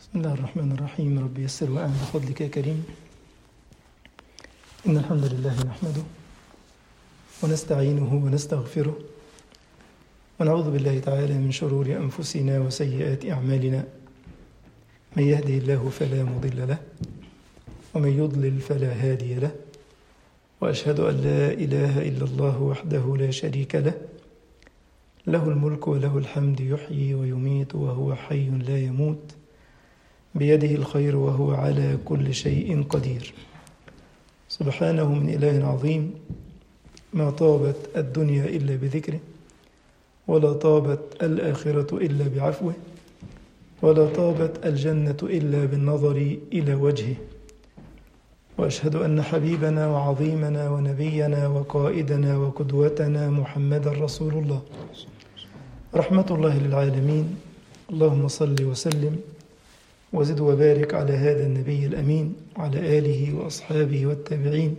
بسم الله الرحمن الرحيم رب يسر وأعن بفضلك يا كريم إن الحمد لله نحمده ونستعينه ونستغفره ونعوذ بالله تعالى من شرور أنفسنا وسيئات أعمالنا من يهده الله فلا مضل له ومن يضلل فلا هادي له وأشهد أن لا إله إلا الله وحده لا شريك له له الملك وله الحمد يحيي ويميت وهو حي لا يموت بيده الخير وهو على كل شيء قدير سبحانه من إله عظيم ما طابت الدنيا إلا بذكره ولا طابت الآخرة إلا بعفوه ولا طابت الجنة إلا بالنظر إلى وجهه وأشهد أن حبيبنا وعظيمنا ونبينا وقائدنا وقدوتنا محمد رسول الله رحمة الله للعالمين اللهم صل وسلم وزد وبارك على هذا النبي الأمين وعلى آله وأصحابه والتابعين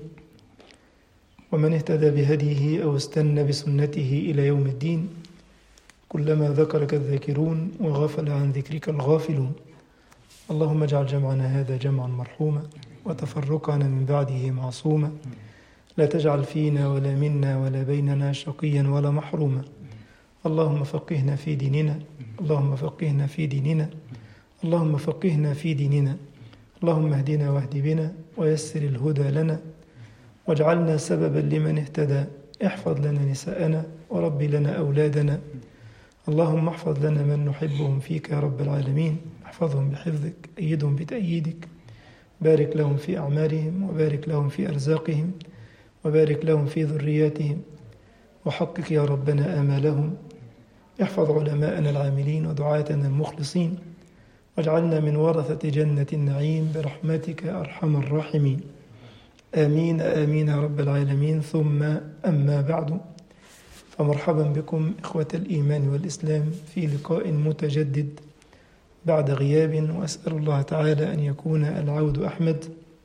ومن اهتدى بهديه أو استنى بسنته إلى يوم الدين كلما ذكرك الذاكرون وغفل عن ذكرك الغافلون اللهم اجعل جمعنا هذا جمعا مرحوما وتفرقنا من بعده معصوما لا تجعل فينا ولا منا ولا بيننا شقيا ولا محروما اللهم فقهنا في ديننا اللهم فقهنا في ديننا اللهم فقهنا في ديننا اللهم اهدنا واهد بنا ويسر الهدى لنا واجعلنا سببا لمن اهتدى احفظ لنا نساءنا ورب لنا أولادنا اللهم احفظ لنا من نحبهم فيك يا رب العالمين احفظهم بحفظك أيدهم بتأييدك بارك لهم في أعمالهم وبارك لهم في أرزاقهم وبارك لهم في ذرياتهم وحقق يا ربنا آمالهم احفظ علماءنا العاملين ودعاتنا المخلصين واجعلنا من ورثة جنة النعيم برحمتك أرحم الراحمين آمين آمين يا رب العالمين ثم أما بعد فمرحبا بكم إخوة الإيمان والإسلام في لقاء متجدد بعد غياب وأسأل الله تعالى أن يكون العود أحمد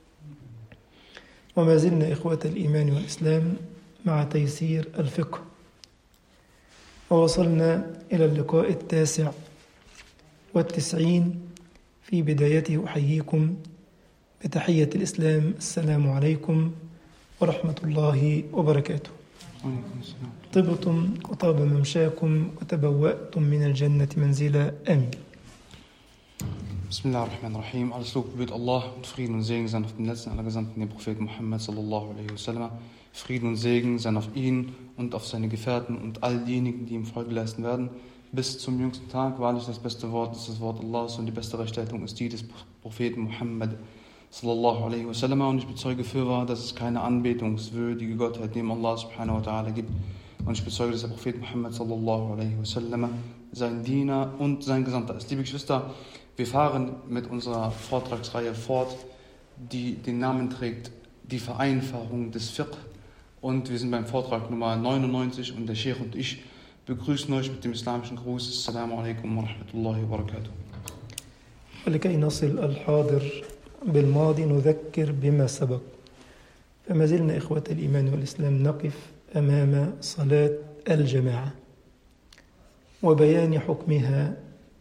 وما زلنا إخوة الإيمان والإسلام مع تيسير الفقه ووصلنا إلى اللقاء التاسع والتسعين في بدايته أحييكم بتحية الإسلام السلام عليكم ورحمة الله وبركاته طبتم وطاب ممشاكم وتبوأتم من الجنة منزلا آمين Bismillahirrahmanirrahim. Alles Lob gebührt Allah und Frieden und Segen sein auf den letzten aller Gesandten, den Propheten Muhammad sallallahu alaihi wasallam. Frieden und Segen sein auf ihn und auf seine Gefährten und all diejenigen, die ihm Folge leisten werden. Bis zum jüngsten Tag. Wahrlich das beste Wort ist das Wort Allahs und die beste Rechtsleitung ist die des Propheten Muhammad sallallahu alaihi wasallam. Und ich bezeuge fürwahr, dass es keine anbetungswürdige Gottheit dem Allah subhanahu wa ta'ala gibt. Und ich bezeuge, dass der Prophet Muhammad sallallahu alaihi wasallam sein Diener und sein Gesandter ist. Liebe Geschwister, wir fahren mit unserer Vortragsreihe fort, die den Namen trägt Die Vereinfachung des Fiqh. Und wir sind beim Vortrag Nummer 99 und der Sheikh und ich begrüßen euch mit dem islamischen Gruß. Assalamu alaikum wa rahmatullahi wa barakatuh. ولكي نصل الحاضر بالماضي نذكر بما سبق فما زلنا إخوة الإيمان والإسلام نقف أمام صلاة الجماعة وبيان حكمها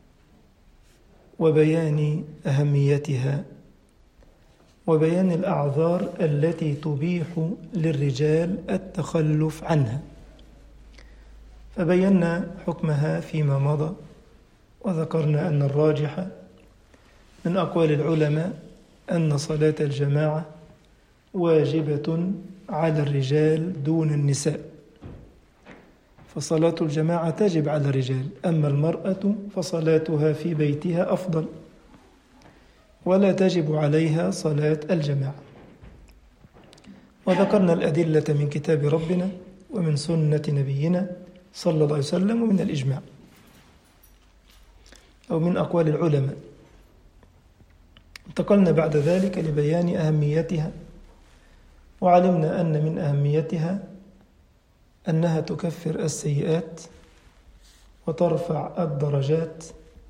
وبيان أهميتها وبيان الأعذار التي تبيح للرجال التخلف عنها فبينا حكمها فيما مضى وذكرنا أن الراجح من أقوال العلماء أن صلاة الجماعة واجبة على الرجال دون النساء فصلاة الجماعة تجب على الرجال أما المرأة فصلاتها في بيتها أفضل ولا تجب عليها صلاة الجماعة وذكرنا الأدلة من كتاب ربنا ومن سنة نبينا صلى الله عليه وسلم ومن الإجماع أو من أقوال العلماء انتقلنا بعد ذلك لبيان أهميتها وعلمنا أن من أهميتها أنها تكفر السيئات وترفع الدرجات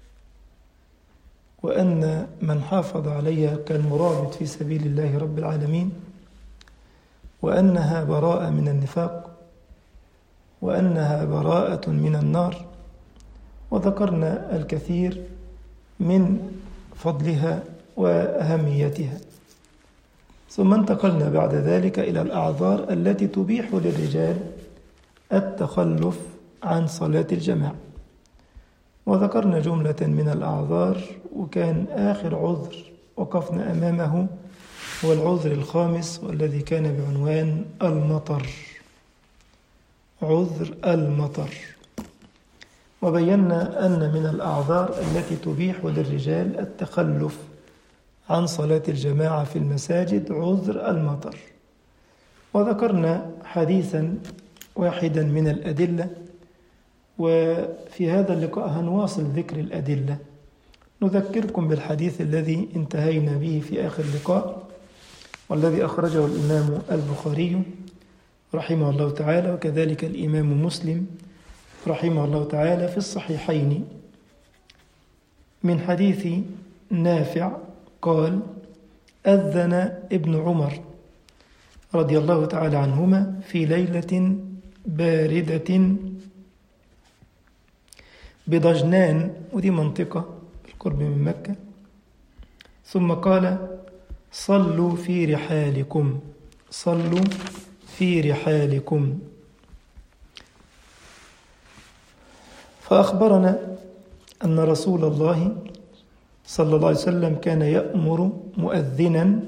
وأن من حافظ عليها كالمرابط في سبيل الله رب العالمين وأنها براءة من النفاق وأنها براءة من النار وذكرنا الكثير من فضلها وأهميتها ثم انتقلنا بعد ذلك إلى الأعذار التي تبيح للرجال التخلف عن صلاة الجماعة وذكرنا جملة من الأعذار وكان آخر عذر وقفنا أمامه هو العذر الخامس والذي كان بعنوان المطر عذر المطر وبينا أن من الأعذار التي تبيح للرجال التخلف عن صلاة الجماعة في المساجد عذر المطر وذكرنا حديثا واحدا من الأدلة وفي هذا اللقاء هنواصل ذكر الأدلة نذكركم بالحديث الذي انتهينا به في آخر اللقاء والذي أخرجه الإمام البخاري رحمه الله تعالى وكذلك الإمام مسلم رحمه الله تعالى في الصحيحين من حديث نافع قال أذن ابن عمر رضي الله تعالى عنهما في ليلة باردة بضجنان ودي منطقة بالقرب من مكة ثم قال صلوا في رحالكم صلوا في رحالكم فأخبرنا أن رسول الله صلى الله عليه وسلم كان يأمر مؤذنا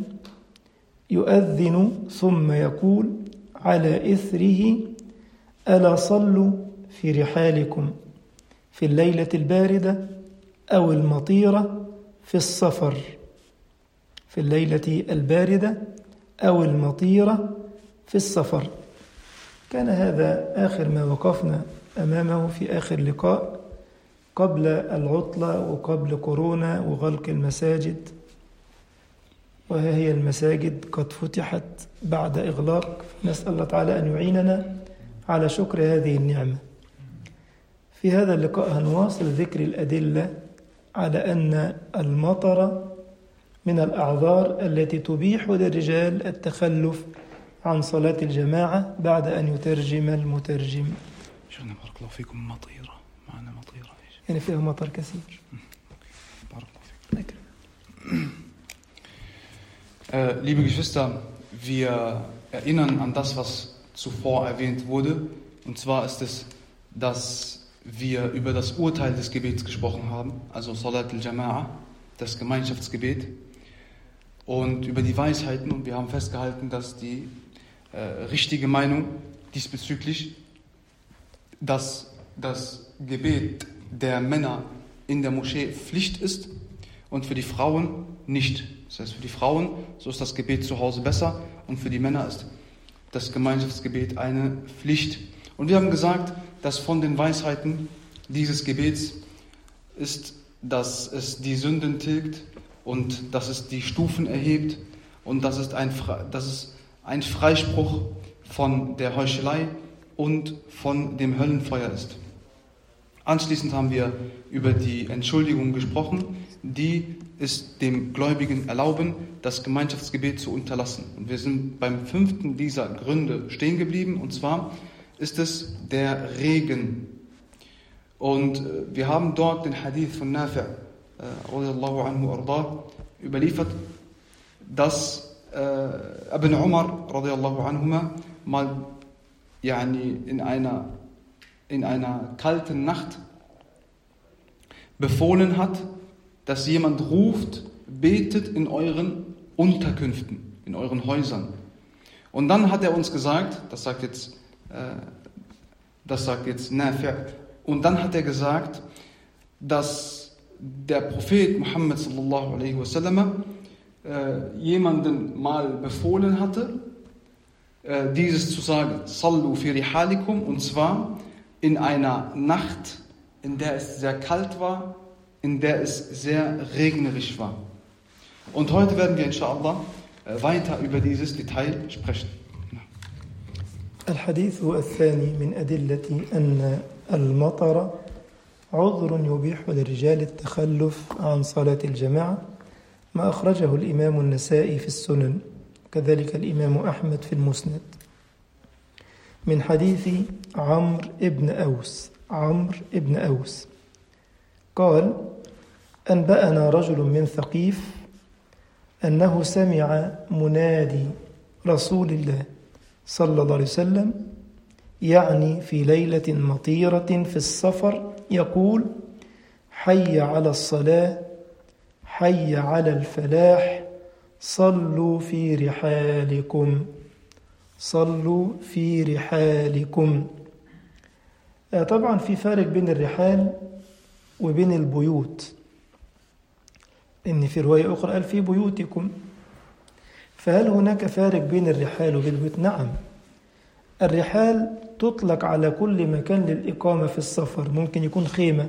يؤذن ثم يقول على إثره ألا صلوا في رحالكم في الليلة الباردة أو المطيرة في السفر في الليلة الباردة أو المطيرة في السفر كان هذا آخر ما وقفنا أمامه في آخر لقاء قبل العطلة وقبل كورونا وغلق المساجد وها هي المساجد قد فتحت بعد إغلاق نسأل الله تعالى أن يعيننا على شكر هذه النعمة في هذا اللقاء هنواصل ذكر الأدلة على أن المطر من الأعذار التي تبيح للرجال التخلف عن صلاة الجماعة بعد أن يترجم المترجم شيخنا بارك الله فيكم مطيرة معنا مطيرة ايش؟ يعني فيها مطر كثير بارك الله فيكم. Äh, liebe Geschwister, wir erinnern an das, was zuvor erwähnt wurde. Und zwar ist es, dass wir über das Urteil des Gebets gesprochen haben, also Salat al-Jama'a, das Gemeinschaftsgebet, und über die Weisheiten. Und wir haben festgehalten, dass die äh, richtige Meinung diesbezüglich, dass das Gebet der Männer in der Moschee Pflicht ist und für die Frauen nicht. Das heißt, für die Frauen, so ist das Gebet zu Hause besser und für die Männer ist das Gemeinschaftsgebet eine Pflicht. Und wir haben gesagt, dass von den Weisheiten dieses Gebets ist, dass es die Sünden tilgt und dass es die Stufen erhebt und dass es ein, Fre- dass es ein Freispruch von der Heuchelei und von dem Höllenfeuer ist. Anschließend haben wir über die Entschuldigung gesprochen, die es dem Gläubigen erlauben, das Gemeinschaftsgebet zu unterlassen. Und wir sind beim fünften dieser Gründe stehen geblieben, und zwar ist es der Regen. Und äh, wir haben dort den Hadith von Nafi' äh, radiallahu anhu ardah, überliefert, dass äh, Ibn Umar radiallahu anhuma mal yani, in einer in einer kalten Nacht befohlen hat, dass jemand ruft, betet in euren Unterkünften, in euren Häusern. Und dann hat er uns gesagt, das sagt jetzt, äh, das sagt jetzt Nafi', und dann hat er gesagt, dass der Prophet Muhammad sallallahu alaihi wasallam äh, jemanden mal befohlen hatte, äh, dieses zu sagen, Sallu fi rihalikum, und zwar in einer Nacht, in der es sehr kalt war, in der es sehr regnerisch war. Und heute werden wir inshallah äh, weiter über dieses Detail sprechen. الحديث الثاني من أدلة أن المطر عذر يبيح للرجال التخلف عن صلاة الجماعة ما أخرجه الإمام النسائي في السنن كذلك الإمام أحمد في المسند من حديث عمرو ابن أوس عمرو ابن أوس قال أنبأنا رجل من ثقيف أنه سمع منادي رسول الله صلى الله عليه وسلم يعني في ليلة مطيرة في السفر يقول حي على الصلاة حي على الفلاح صلوا في رحالكم صلوا في رحالكم طبعا في فارق بين الرحال وبين البيوت إن في رواية أخرى قال في بيوتكم فهل هناك فارق بين الرحال وبين البيوت؟ نعم الرحال تطلق على كل مكان للإقامة في السفر ممكن يكون خيمة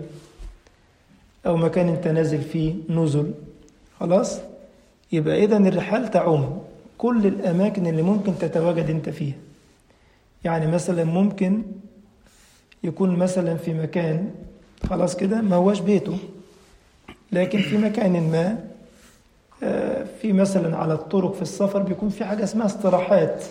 أو مكان أنت نازل فيه نزل خلاص يبقى إذا الرحال تعم كل الأماكن اللي ممكن تتواجد أنت فيها يعني مثلا ممكن يكون مثلا في مكان خلاص كده ما هوش بيته لكن في مكان ما في مثلا على الطرق في السفر بيكون في حاجة اسمها استراحات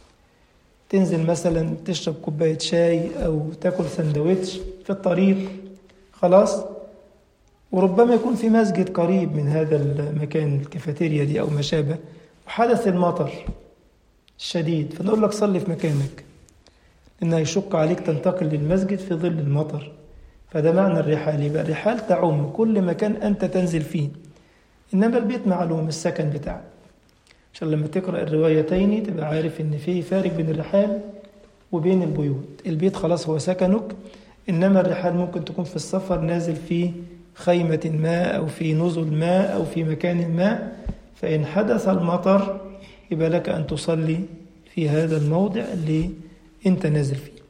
تنزل مثلا تشرب كوباية شاي أو تاكل سندوتش في الطريق خلاص وربما يكون في مسجد قريب من هذا المكان الكافيتيريا دي أو ما شابه وحدث المطر الشديد فنقول لك صلي في مكانك لأنه يشق عليك تنتقل للمسجد في ظل المطر فده معنى الرحال يبقى الرحال تعم كل مكان أنت تنزل فيه إنما البيت معلوم السكن بتاعك عشان لما تقرأ الروايتين تبقى عارف إن في فارق بين الرحال وبين البيوت البيت خلاص هو سكنك إنما الرحال ممكن تكون في السفر نازل في خيمة ما أو في نزل ما أو في مكان ما فإن حدث المطر يبقى لك أن تصلي في هذا الموضع اللي أنت نازل فيه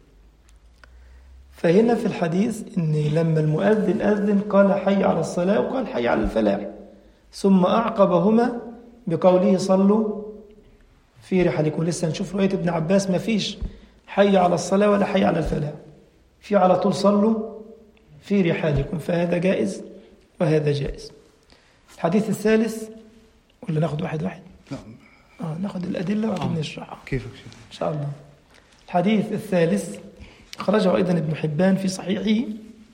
فهنا في الحديث إن لما المؤذن أذن قال حي على الصلاة وقال حي على الفلاح ثم أعقبهما بقوله صلوا في رحلكم لسه نشوف رواية ابن عباس ما فيش حي على الصلاة ولا حي على الفلاح في على طول صلوا في رحالكم فهذا جائز وهذا جائز الحديث الثالث ولا ناخد واحد واحد لا آه ناخد الأدلة وبعدين آه. نشرحها كيفك شيخ إن شاء الله الحديث الثالث أخرجه أيضا ابن حبان في صحيحه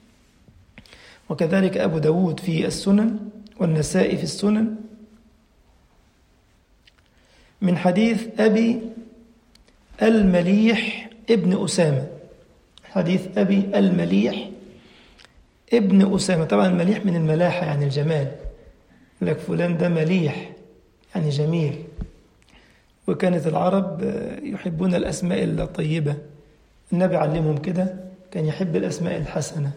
وكذلك أبو داود في السنن والنسائي في السنن من حديث أبي المليح ابن أسامة حديث أبي المليح ابن أسامة طبعا المليح من الملاحة يعني الجمال يقول لك فلان ده مليح يعني جميل وكانت العرب يحبون الأسماء الطيبة النبي علمهم كده كان يحب الأسماء الحسنة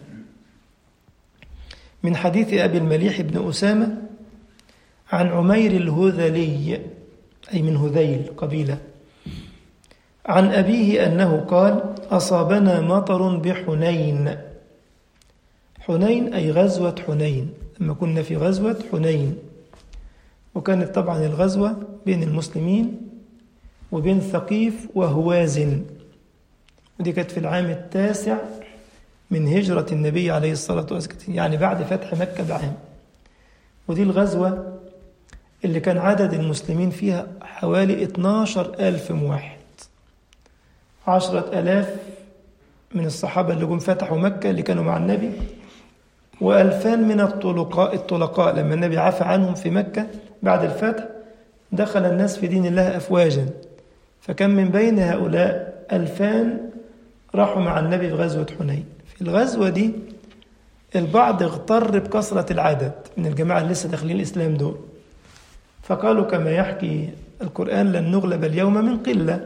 من حديث أبي المليح بن أسامة عن عمير الهذلي أي من هذيل قبيلة عن أبيه أنه قال أصابنا مطر بحنين حنين أي غزوة حنين لما كنا في غزوة حنين وكانت طبعا الغزوة بين المسلمين وبين ثقيف وهوازن ودي كانت في العام التاسع من هجرة النبي عليه الصلاة والسلام يعني بعد فتح مكة بعام ودي الغزوة اللي كان عدد المسلمين فيها حوالي 12 ألف واحد عشرة ألاف من الصحابة اللي جم فتحوا مكة اللي كانوا مع النبي وألفان من الطلقاء الطلقاء لما النبي عفى عنهم في مكة بعد الفتح دخل الناس في دين الله أفواجا فكان من بين هؤلاء ألفان راحوا مع النبي في غزوة حنين في الغزوة دي البعض اغتر بكثرة العدد من الجماعة اللي لسه داخلين الإسلام دول فقالوا كما يحكي القرآن لن نغلب اليوم من قلة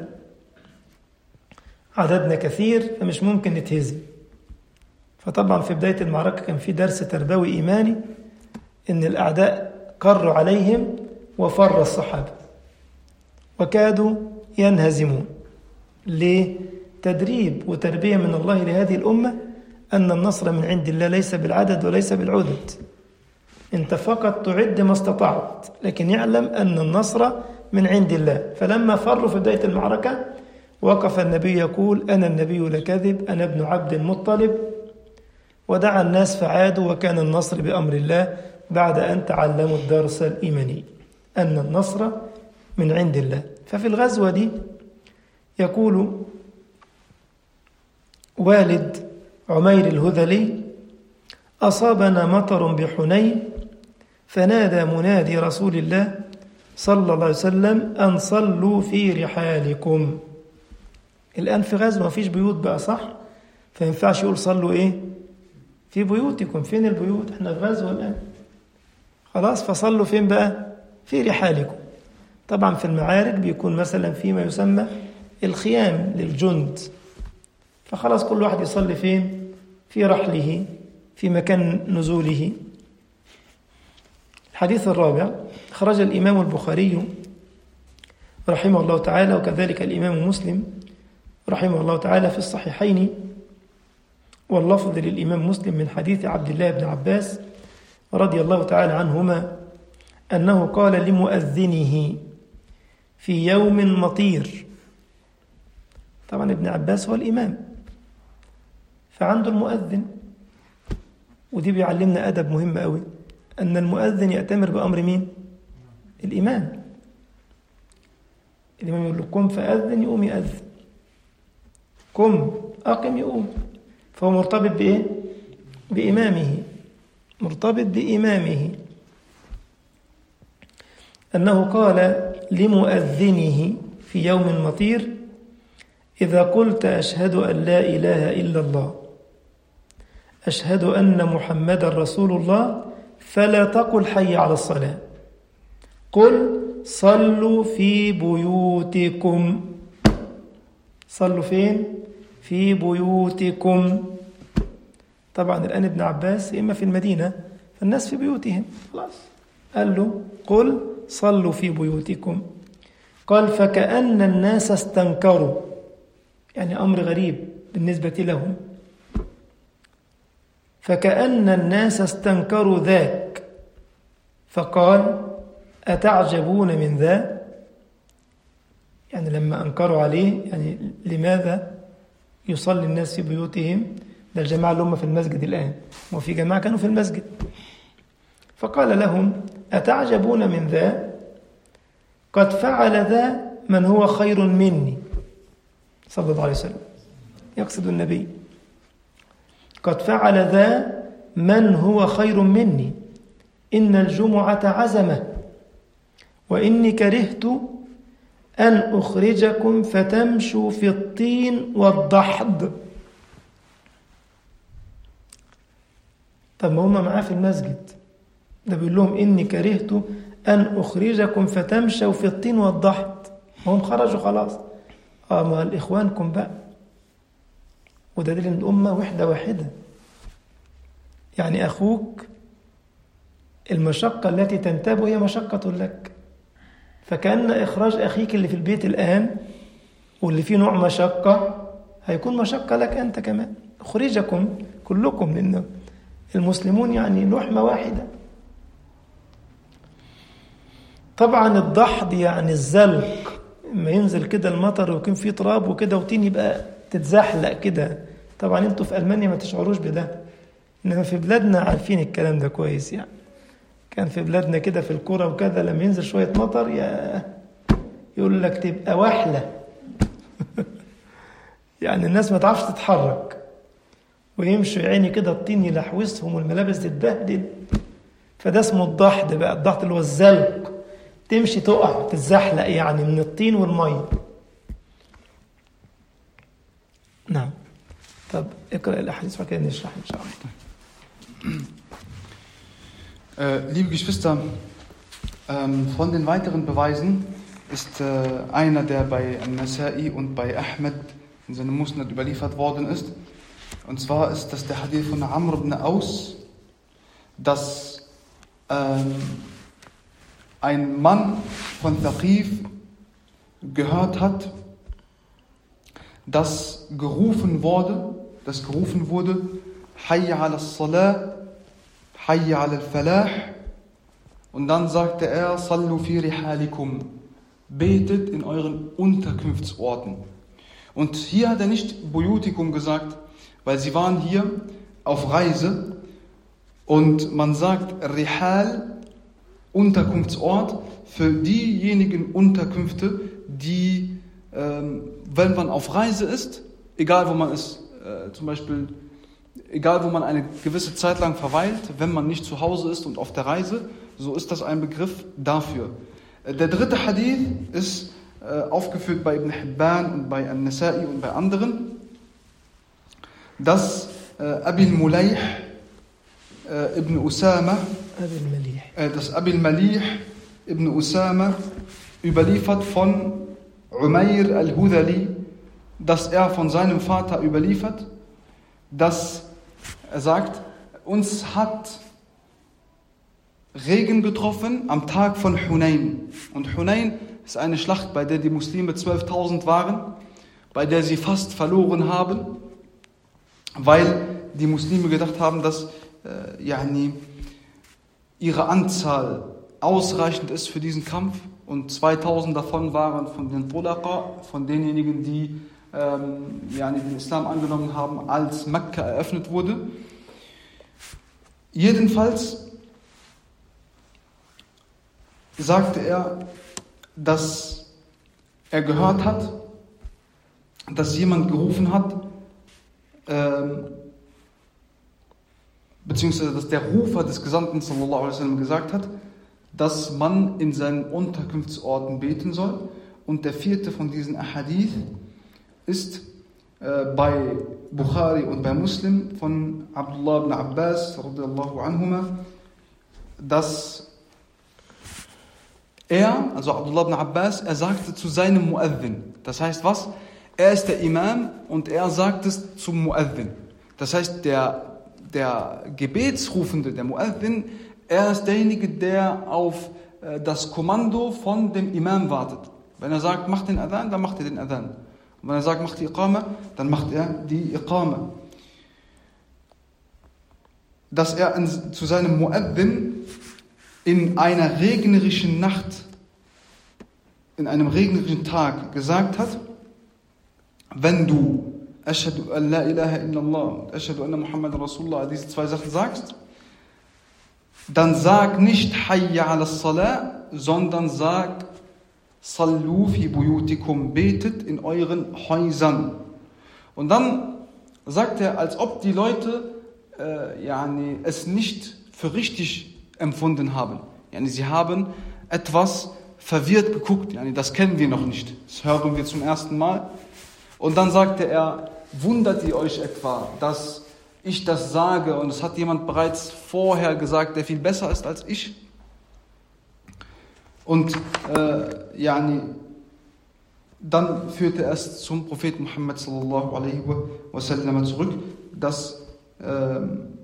عددنا كثير فمش ممكن نتهزم فطبعا في بداية المعركة كان في درس تربوي إيماني إن الأعداء قروا عليهم وفر الصحابة وكادوا ينهزمون ليه؟ تدريب وتربية من الله لهذه الأمة أن النصر من عند الله ليس بالعدد وليس بالعدد أنت فقط تعد ما استطعت لكن يعلم أن النصر من عند الله فلما فروا في بداية المعركة وقف النبي يقول أنا النبي لكذب أنا ابن عبد المطلب ودعا الناس فعادوا وكان النصر بأمر الله بعد أن تعلموا الدرس الإيماني أن النصر من عند الله ففي الغزوة دي يقول والد عمير الهذلي أصابنا مطر بحنين فنادى منادي رسول الله صلى الله عليه وسلم أن صلوا في رحالكم الآن في غزة ما فيش بيوت بقى صح فينفعش يقول صلوا إيه في بيوتكم فين البيوت احنا في غزوة الآن خلاص فصلوا فين بقى في رحالكم طبعا في المعارك بيكون مثلا فيما يسمى الخيام للجند فخلاص كل واحد يصلي فين في رحله في مكان نزوله الحديث الرابع خرج الإمام البخاري رحمه الله تعالى وكذلك الإمام مسلم رحمه الله تعالى في الصحيحين واللفظ للإمام مسلم من حديث عبد الله بن عباس رضي الله تعالى عنهما أنه قال لمؤذنه في يوم مطير طبعا ابن عباس هو الإمام فعنده المؤذن ودي بيعلمنا أدب مهم قوي أن المؤذن يأتمر بأمر مين؟ الإمام الإمام يقول له قم فأذن يقوم يأذن قم أقم يقوم فهو مرتبط بإيه؟ بإمامه مرتبط بإمامه أنه قال لمؤذنه في يوم مطير إذا قلت أشهد أن لا إله إلا الله أشهد أن محمد رسول الله فلا تقل حي على الصلاة قل صلوا في بيوتكم صلوا فين؟ في بيوتكم طبعا الآن ابن عباس إما في المدينة فالناس في بيوتهم خلاص قال له قل صلوا في بيوتكم قال فكأن الناس استنكروا يعني أمر غريب بالنسبة لهم فكأن الناس استنكروا ذاك فقال أتعجبون من ذا يعني لما أنكروا عليه يعني لماذا يصلي الناس في بيوتهم ده الجماعة اللي هم في المسجد الآن وفي جماعة كانوا في المسجد فقال لهم أتعجبون من ذا قد فعل ذا من هو خير مني صلى الله عليه وسلم يقصد النبي قد فعل ذا من هو خير مني إن الجمعة عزمة وإني كرهت أن أخرجكم فتمشوا في الطين والضحض طب ما هم معاه في المسجد ده بيقول لهم إني كرهت أن أخرجكم فتمشوا في الطين والضحض هم خرجوا خلاص آه ما الإخوانكم بقى وده دليل ان الأمة وحدة واحدة يعني أخوك المشقة التي تنتاب هي مشقة لك فكأن إخراج أخيك اللي في البيت الآن واللي فيه نوع مشقة هيكون مشقة لك أنت كمان أخرجكم كلكم لأن المسلمون يعني لحمة واحدة طبعا الضحض يعني الزلق لما ينزل كده المطر ويكون فيه تراب وكده وطين يبقى تتزحلق كده طبعا انتوا في المانيا ما تشعروش بده انما في بلادنا عارفين الكلام ده كويس يعني كان في بلادنا كده في الكوره وكذا لما ينزل شويه مطر يا يقول لك تبقى وحله يعني الناس ما تعرفش تتحرك ويمشوا يا عيني كده الطين يلحوسهم والملابس تتبهدل فده اسمه الضحض بقى الضحض اللي هو الزلق تمشي تقع تتزحلق يعني من الطين والميه نعم طب اقرأ الأحاديث وكده نشرح إن شاء الله Äh, liebe Geschwister, ähm, von den weiteren Beweisen ist äh, einer, der bei Nasai und bei Ahmed in seinem Musnad überliefert worden ist. Und zwar ist das der Hadith von Amr ibn Aus, dass ähm, ein Mann von Thaqif gehört hat, dass gerufen wurde, dass gerufen wurde, Hayya ala salah, Hayya ala falah. Und dann sagte er, Sallu fi rihalikum, betet in euren Unterkunftsorten. Und hier hat er nicht Buyutikum gesagt, weil sie waren hier auf Reise und man sagt Rihal, Unterkunftsort, für diejenigen Unterkünfte, die, ähm, wenn man auf Reise ist, egal wo man ist, äh, zum Beispiel, egal wo man eine gewisse Zeit lang verweilt, wenn man nicht zu Hause ist und auf der Reise, so ist das ein Begriff dafür. Äh, Der dritte Hadith ist äh, aufgeführt bei Ibn Hibban und bei An-Nasa'i und bei anderen, dass äh, Abil Mulayh äh, Ibn Usama, أبي المليح äh, dass Abil Malih Ibn Usama überliefert von Umayr al-Hudali, dass er von seinem Vater überliefert, dass er sagt, uns hat Regen getroffen am Tag von Hunain. Und Hunain ist eine Schlacht, bei der die Muslime 12.000 waren, bei der sie fast verloren haben, weil die Muslime gedacht haben, dass äh, yani, ihre Anzahl ausreichend ist für diesen Kampf. Und 2000 davon waren von den Tulaqa, von denjenigen, die ähm, yani, den Islam angenommen haben, als Mekka eröffnet wurde. Jedenfalls sagte er, dass er gehört hat, dass jemand gerufen hat, ähm, beziehungsweise dass der Rufer des Gesandten sallallahu alaihi wasallam gesagt hat, dass man in seinen Unterkunftsorten beten soll. Und der vierte von diesen Ahadith ist äh, bei Bukhari und bei Muslim von Abdullah ibn Abbas radiallahu anhuma, dass er, also Abdullah ibn Abbas, er sagte zu seinem Muaddin. Das heißt was? Er ist der Imam und er sagt es zum Muaddin. Das heißt, der, der Gebetsrufende, der Muaddin, er ist derjenige, der auf äh, das Kommando von dem Imam wartet. Wenn er sagt, mach den Adhan, dann macht er den Adhan. Und wenn er sagt, mach die Iqama, dann macht er die Iqama. Dass er in, zu seinem Muaddin in einer regnerischen Nacht, in einem regnerischen Tag gesagt hat, wenn du Ashhadu an la ilaha illallah und Ashhadu anna Muhammad Rasulullah diese zwei Sachen sagst, dann sag nicht Hayya ala Salah, sondern sag Sallu fi buyutikum, betet in euren Häusern. Und dann sagt er, als ob die Leute äh, yani, es nicht für richtig empfunden haben. Yani, sie haben etwas verwirrt geguckt. Yani, das kennen wir noch nicht. Das hören wir zum ersten Mal. Und dann sagte er, wundert ihr euch etwa, dass ich das sage und es hat jemand bereits vorher gesagt, der viel besser ist als ich? Und äh, yani, dann führte er es zum Propheten Muhammad sallallahu alaihi wasallam zurück, dass, äh,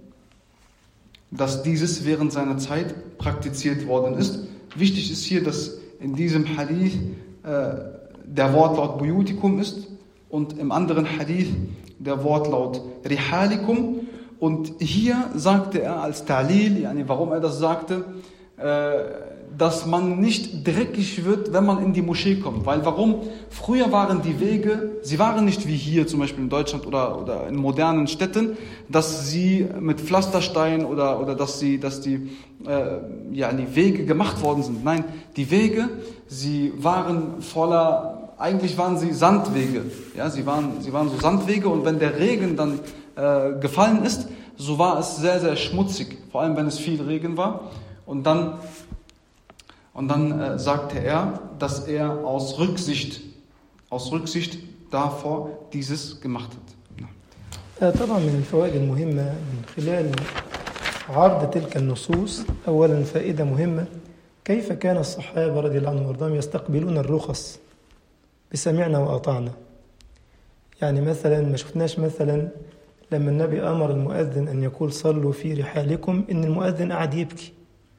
dass dieses während seiner Zeit praktiziert worden ist. Wichtig ist hier, dass in diesem Hadith äh, der Wortlaut Buyutikum ist und im anderen Hadith der Wortlaut Rihalikum. Und hier sagte er als Ta'lil, yani warum er das sagte, äh, dass man nicht dreckig wird, wenn man in die Moschee kommt. Weil warum? Früher waren die Wege, sie waren nicht wie hier zum Beispiel in Deutschland oder, oder in modernen Städten, dass sie mit Pflasterstein oder, oder dass, sie, dass die, äh, ja, die Wege gemacht worden sind. Nein, die Wege, sie waren voller, eigentlich waren sie Sandwege. Ja, sie, waren, sie waren so Sandwege und wenn der Regen dann äh, gefallen ist, so war es sehr, sehr schmutzig. Vor allem, wenn es viel Regen war. Und dann und dann äh, sagte er, dass er aus Rücksicht, aus Rücksicht davor dieses gemacht hat. آه، طبعا من الفوائد المهمة من خلال عرض تلك النصوص أولا فائدة مهمة كيف كان الصحابة رضي الله عنهم وارضاهم يستقبلون الرخص بسمعنا وأطعنا يعني مثلا ما شفناش مثلا لما النبي أمر المؤذن أن يقول صلوا في رحالكم إن المؤذن قعد يبكي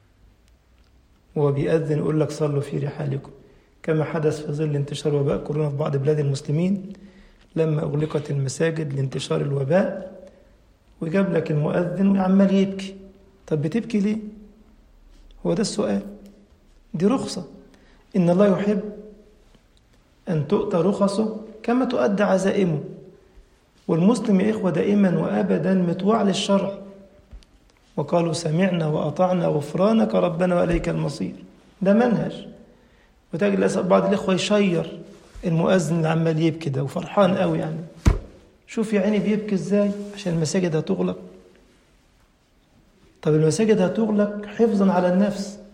وهو بيأذن يقول لك صلوا في رحالكم كما حدث في ظل انتشار وباء كورونا في بعض بلاد المسلمين لما أغلقت المساجد لانتشار الوباء وجاب لك المؤذن وعمال يبكي طب بتبكي ليه؟ هو ده السؤال دي رخصة إن الله يحب أن تؤتى رخصه كما تؤدى عزائمه والمسلم يا إخوة دائما وأبدا مطوع للشرع وقالوا سمعنا وأطعنا غفرانك ربنا وإليك المصير ده منهج وتجد للأسف بعض الإخوة يشير المؤذن اللي عمال يبكي ده وفرحان قوي يعني شوف يا عيني بيبكي ازاي عشان المساجد هتغلق طب المساجد هتغلق حفظا على النفس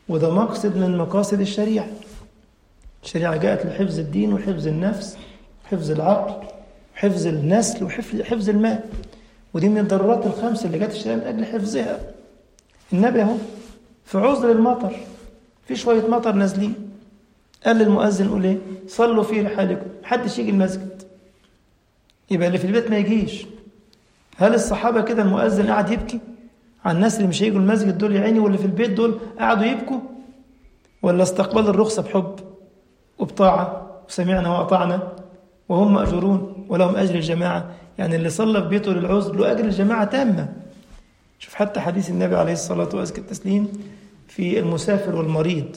وده مقصد من مقاصد الشريعة الشريعة جاءت لحفظ الدين وحفظ النفس وحفظ العقل وحفظ النسل وحفظ المال ودي من الضرورات الخمس اللي جت الشريعة من أجل حفظها النبي اهو في عذر المطر في شوية مطر نازلين قال للمؤذن قول ايه صلوا في رحالكم محدش يجي المسجد يبقى اللي في البيت ما يجيش هل الصحابة كده المؤذن قاعد يبكي على الناس اللي مش هيجوا المسجد دول يا عيني واللي في البيت دول قعدوا يبكوا ولا استقبال الرخصة بحب وبطاعة وسمعنا وأطعنا وهم مأجورون ولهم أجر الجماعة يعني اللي صلى في بيته للعذر له أجر الجماعة تامة شوف حتى حديث النبي عليه الصلاة وأزكى التسليم في المسافر والمريض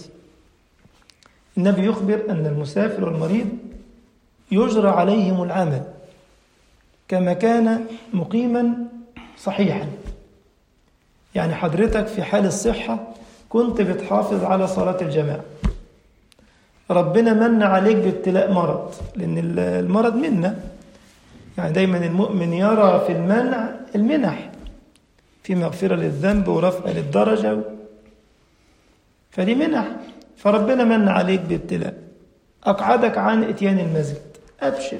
النبي يخبر أن المسافر والمريض يجرى عليهم العمل كما كان مقيما صحيحا يعني حضرتك في حال الصحة كنت بتحافظ على صلاة الجماعة ربنا من عليك بابتلاء مرض لأن المرض منا يعني دايما المؤمن يرى في المنع المنح في مغفرة للذنب ورفع للدرجة فدي منح فربنا من عليك بابتلاء أقعدك عن إتيان المسجد أبشر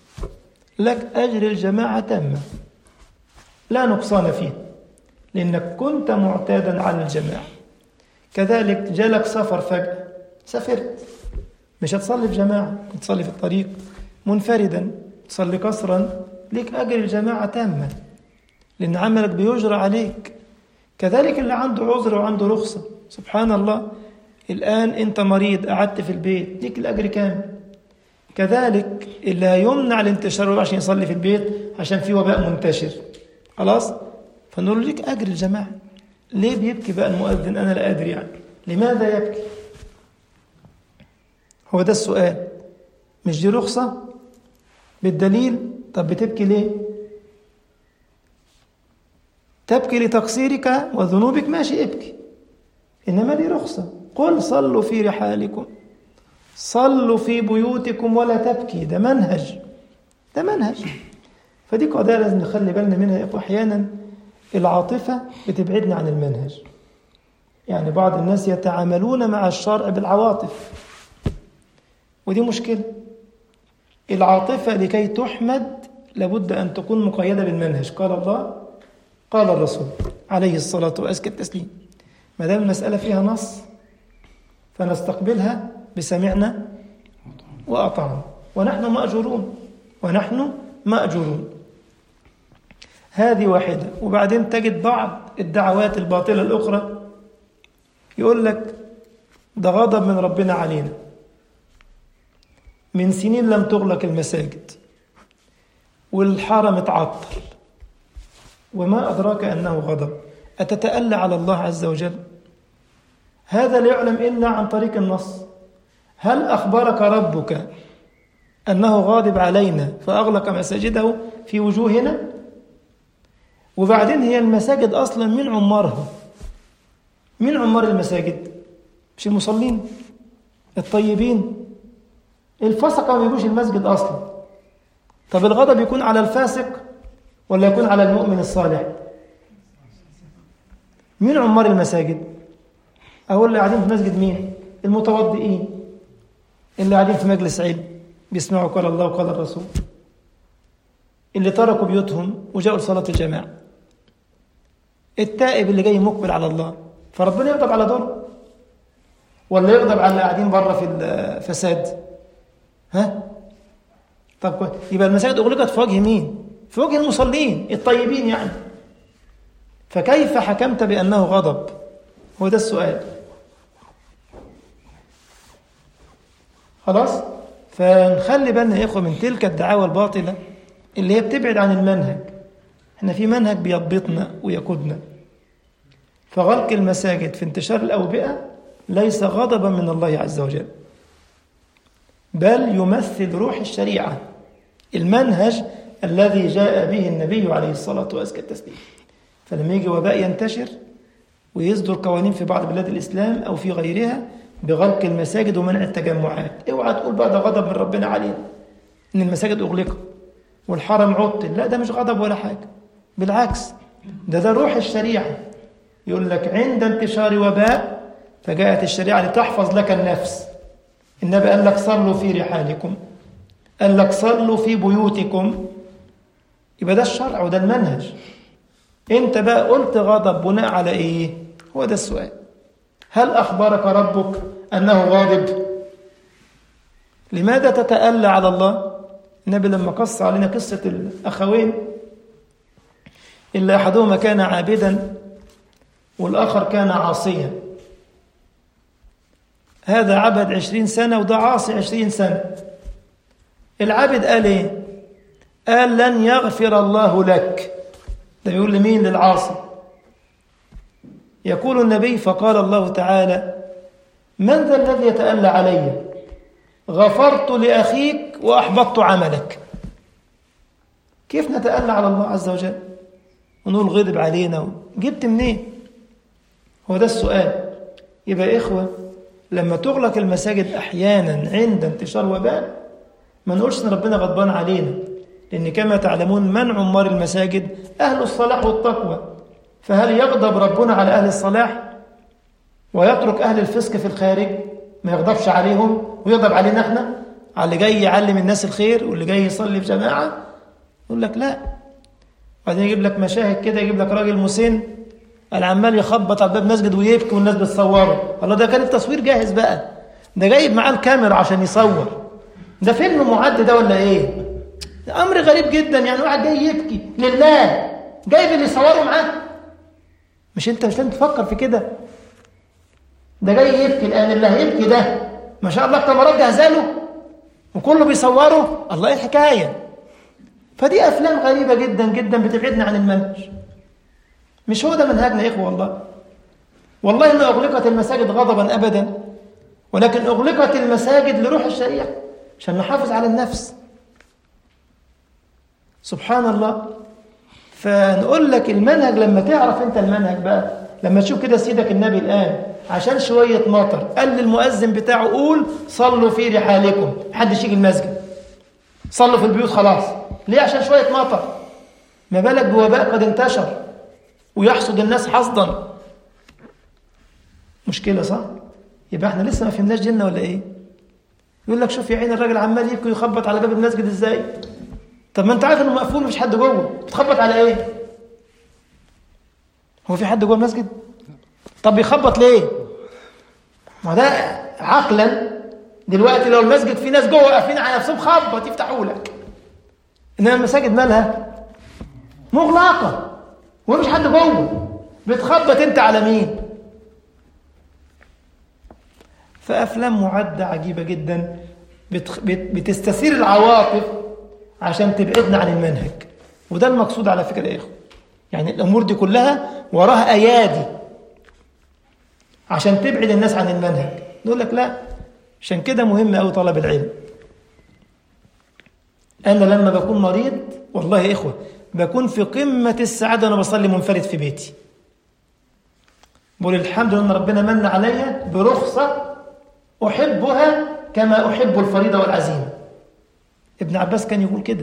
لك أجر الجماعة تامة لا نقصان فيه لأنك كنت معتادا على الجماعة كذلك جالك سفر فجأة سافرت مش هتصلي في جماعة تصلي في الطريق منفردا تصلي قصرا ليك أجر الجماعة تامة لأن عملك بيجرى عليك كذلك اللي عنده عذر وعنده رخصة سبحان الله الآن أنت مريض قعدت في البيت ليك الأجر كامل كذلك اللي يمنع الانتشار عشان يصلي في البيت عشان في وباء منتشر خلاص فنقول له ليك أجر الجماعة ليه بيبكي بقى المؤذن أنا لا أدري يعني لماذا يبكي هو ده السؤال مش دي رخصة بالدليل طب بتبكي ليه تبكي لتقصيرك وذنوبك ماشي ابكي إنما دي رخصة قل صلوا في رحالكم صلوا في بيوتكم ولا تبكي ده منهج ده منهج فدي قضية لازم نخلي بالنا منها يا أحيانا العاطفة بتبعدنا عن المنهج يعني بعض الناس يتعاملون مع الشرع بالعواطف ودي مشكلة العاطفة لكي تحمد لابد أن تكون مقيدة بالمنهج قال الله قال الرسول عليه الصلاة وأزكى التسليم ما دام المسألة فيها نص فنستقبلها بسمعنا وأطعنا ونحن مأجورون ونحن مأجورون هذه واحدة وبعدين تجد بعض الدعوات الباطلة الأخرى يقول لك ده غضب من ربنا علينا من سنين لم تغلق المساجد والحرم اتعطل وما أدراك أنه غضب أتتألى على الله عز وجل هذا لا يعلم إلا عن طريق النص هل أخبرك ربك أنه غاضب علينا فأغلق مساجده في وجوهنا وبعدين هي المساجد أصلا من عمارها من عمار المساجد مش المصلين الطيبين الفسقة ما يجوش المسجد أصلا طب الغضب يكون على الفاسق ولا يكون على المؤمن الصالح مين عمار المساجد أقول اللي قاعدين في مسجد مين المتوضئين اللي قاعدين في مجلس علم بيسمعوا قال الله وقال الرسول اللي تركوا بيوتهم وجاءوا لصلاة الجماعة التائب اللي جاي مقبل على الله فربنا يغضب على دول ولا يغضب على اللي قاعدين بره في الفساد ها طب يبقى المساجد اغلقت في وجه مين في وجه المصلين الطيبين يعني فكيف حكمت بانه غضب هو ده السؤال خلاص فنخلي بالنا يا اخوه من تلك الدعاوى الباطله اللي هي بتبعد عن المنهج احنا في منهج بيضبطنا ويقودنا فغلق المساجد في انتشار الاوبئه ليس غضبا من الله عز وجل بل يمثل روح الشريعه المنهج الذي جاء به النبي عليه الصلاه وازكى التسليم فلما يجي وباء ينتشر ويصدر قوانين في بعض بلاد الاسلام او في غيرها بغلق المساجد ومنع التجمعات اوعى تقول بقى ده غضب من ربنا علينا ان المساجد اغلقت والحرم عطل لا ده مش غضب ولا حاجه بالعكس ده ده روح الشريعه يقول لك عند انتشار وباء فجاءت الشريعة لتحفظ لك النفس النبي قال لك صلوا في رحالكم قال لك صلوا في بيوتكم يبقى ده الشرع وده المنهج انت بقى قلت غضب بناء على ايه هو ده السؤال هل اخبرك ربك انه غاضب لماذا تتألى على الله النبي لما قص علينا قصة الأخوين إلا أحدهما كان عابدا والآخر كان عاصيا هذا عبد عشرين سنة وده عاصي عشرين سنة العبد قال إيه قال لن يغفر الله لك ده بيقول لمين للعاصي يقول النبي فقال الله تعالى من ذا الذي يتألى علي غفرت لأخيك وأحبطت عملك كيف نتألى على الله عز وجل ونقول غضب علينا جبت منين هو ده السؤال يبقى إخوة لما تغلق المساجد أحيانا عند انتشار وباء ما نقولش إن ربنا غضبان علينا لأن كما تعلمون من عمار المساجد أهل الصلاح والتقوى فهل يغضب ربنا على أهل الصلاح ويترك أهل الفسق في الخارج ما يغضبش عليهم ويغضب علينا احنا على اللي جاي يعلم الناس الخير واللي جاي يصلي في جماعة يقول لك لا بعدين يجيب لك مشاهد كده يجيب لك راجل مسن العمال يخبط على باب مسجد ويبكي والناس بتصوره الله ده كان التصوير جاهز بقى ده جايب معاه الكاميرا عشان يصور ده فيلم معد ده ولا ايه ده امر غريب جدا يعني واحد جاي يبكي لله جايب اللي يصوره معاه مش انت مش لازم تفكر في كده ده جاي يبكي الان اللي هيبكي ده ما شاء الله الكاميرات جاهزه له وكله بيصوره الله ايه الحكايه فدي افلام غريبه جدا جدا بتبعدنا عن المنهج مش هو ده منهجنا يا اخوه والله والله ما اغلقت المساجد غضبا ابدا ولكن اغلقت المساجد لروح الشريعه عشان نحافظ على النفس سبحان الله فنقول لك المنهج لما تعرف انت المنهج بقى لما تشوف كده سيدك النبي الان عشان شويه مطر قال للمؤذن بتاعه قول صلوا في رحالكم محدش يجي المسجد صلوا في البيوت خلاص ليه عشان شويه مطر ما بالك بوباء قد انتشر ويحصد الناس حصدا مشكله صح يبقى احنا لسه ما فهمناش ديننا ولا ايه يقول لك شوف يا عين الراجل عمال يبكي ويخبط على باب المسجد ازاي طب ما انت عارف انه مقفول مفيش حد جوه بتخبط على ايه هو في حد جوه المسجد طب بيخبط ليه ما ده عقلا دلوقتي لو المسجد فيه ناس جوه قافلين على نفسهم خبط يفتحوا لك انما المساجد مالها مغلقه ومفيش حد جوه بتخبط انت على مين فافلام معده عجيبه جدا بتخ... بت... بتستثير العواطف عشان تبعدنا عن المنهج وده المقصود على فكره يا اخوه يعني الامور دي كلها وراها ايادي عشان تبعد الناس عن المنهج نقول لك لا عشان كده مهم قوي طلب العلم انا لما بكون مريض والله يا اخوه بكون في قمه السعاده وانا بصلي منفرد في بيتي بقول الحمد لله ان ربنا من عليا برخصه احبها كما احب الفريضه والعزيمه ابن عباس كان يقول كده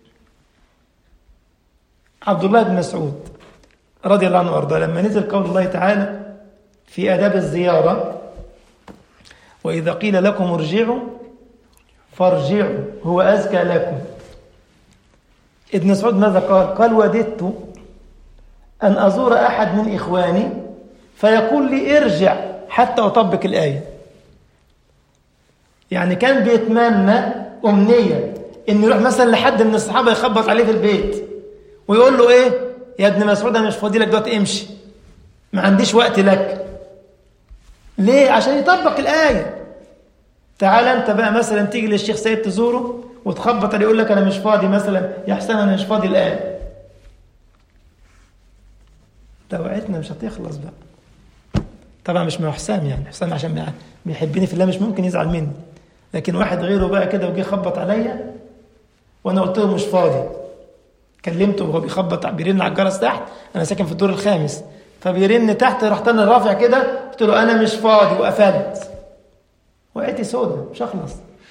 عبد الله بن مسعود رضي الله عنه وارضاه لما نزل قول الله تعالى في آداب الزيارة وإذا قيل لكم ارجعوا فارجعوا هو أزكى لكم ابن مسعود ماذا قال؟ قال وددت أن أزور أحد من إخواني فيقول لي ارجع حتى أطبق الآية يعني كان بيتمنى أمنية إن يروح مثلا لحد من الصحابة يخبط عليه في البيت ويقول له إيه يا ابن مسعود أنا مش فاضي لك دلوقتي امشي ما عنديش وقت لك ليه عشان يطبق الآية تعال أنت بقى مثلا تيجي للشيخ سيد تزوره وتخبط عليه يقول لك أنا مش فاضي مثلا يا حسين أنا مش فاضي الآن توعتنا مش هتخلص بقى طبعا مش مع حسام يعني حسام عشان بيحبني في الله مش ممكن يزعل مني لكن واحد غيره بقى كده وجه يخبط عليا وانا قلت له مش فاضي كلمته وهو بيخبط بيرن على الجرس تحت انا ساكن في الدور الخامس فبيرن تحت رحت انا رافع كده قلت له انا مش فاضي وقفلت وقعتي سودا مش هخلص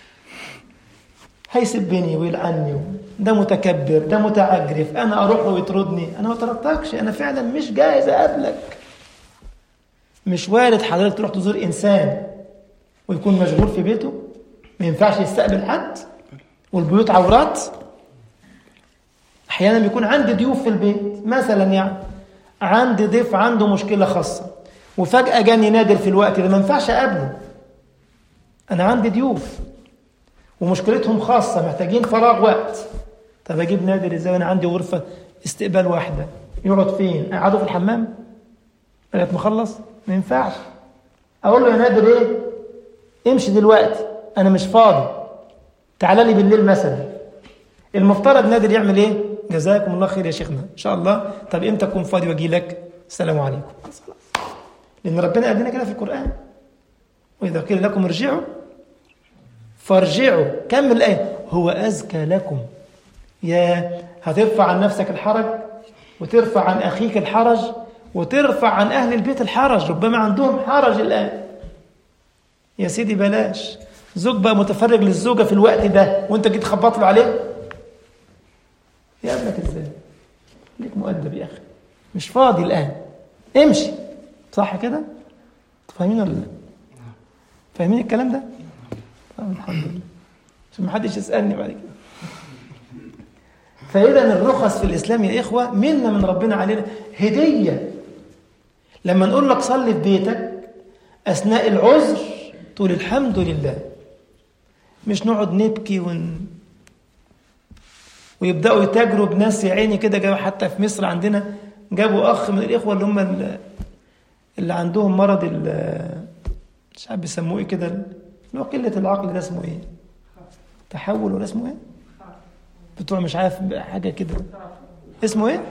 هيسبني ويلعني ده متكبر ده متعجرف انا اروح له ويطردني انا ما طردتكش انا فعلا مش جاهز اقابلك مش وارد حضرتك تروح تزور إنسان ويكون مشغول في بيته ما ينفعش يستقبل حد والبيوت عورات أحيانا بيكون عندي ضيوف في البيت مثلا يعني عندي ضيف عنده مشكلة خاصة وفجأة جاني نادر في الوقت ده ما ينفعش أقابله أنا عندي ضيوف ومشكلتهم خاصة محتاجين فراغ وقت طب أجيب نادر إزاي وأنا عندي غرفة استقبال واحدة يقعد فين؟ أقعده في الحمام؟ لغاية ما أخلص؟ ما ينفعش أقول له يا نادر إيه؟ امشي دلوقتي أنا مش فاضي تعال لي بالليل مثلا المفترض نادر يعمل إيه؟ جزاكم الله خير يا شيخنا إن شاء الله طب إمتى أكون فاضي وأجي لك؟ السلام عليكم خلاص خلاص لأن ربنا قال لنا كده في القرآن وإذا قيل لكم ارجعوا فارجعوا كمل الآية هو أزكى لكم يا هترفع عن نفسك الحرج وترفع عن أخيك الحرج وترفع عن أهل البيت الحرج ربما عندهم حرج الآن يا سيدي بلاش زوج بقى متفرج للزوجة في الوقت ده وانت جيت خبط له عليه يا ابنك ازاي ليك مؤدب يا أخي مش فاضي الآن امشي صح كده فاهمين ولا لا فاهمين الكلام ده طب الحمد لله عشان ما حدش يسألني بعد كده فإذا الرخص في الإسلام يا إخوة منا من ربنا علينا هدية لما نقول لك صلي في بيتك أثناء العذر تقول الحمد لله مش نقعد نبكي ون... ويبدأوا يتاجروا بناس يا عيني كده جابوا حتى في مصر عندنا جابوا أخ من الإخوة اللي هم اللي عندهم مرض مش عارف بيسموه إيه كده اللي هو قلة العقل ده اسمه إيه؟ تحول ولا اسمه إيه؟ بتوع مش عارف حاجة كده اسمه إيه؟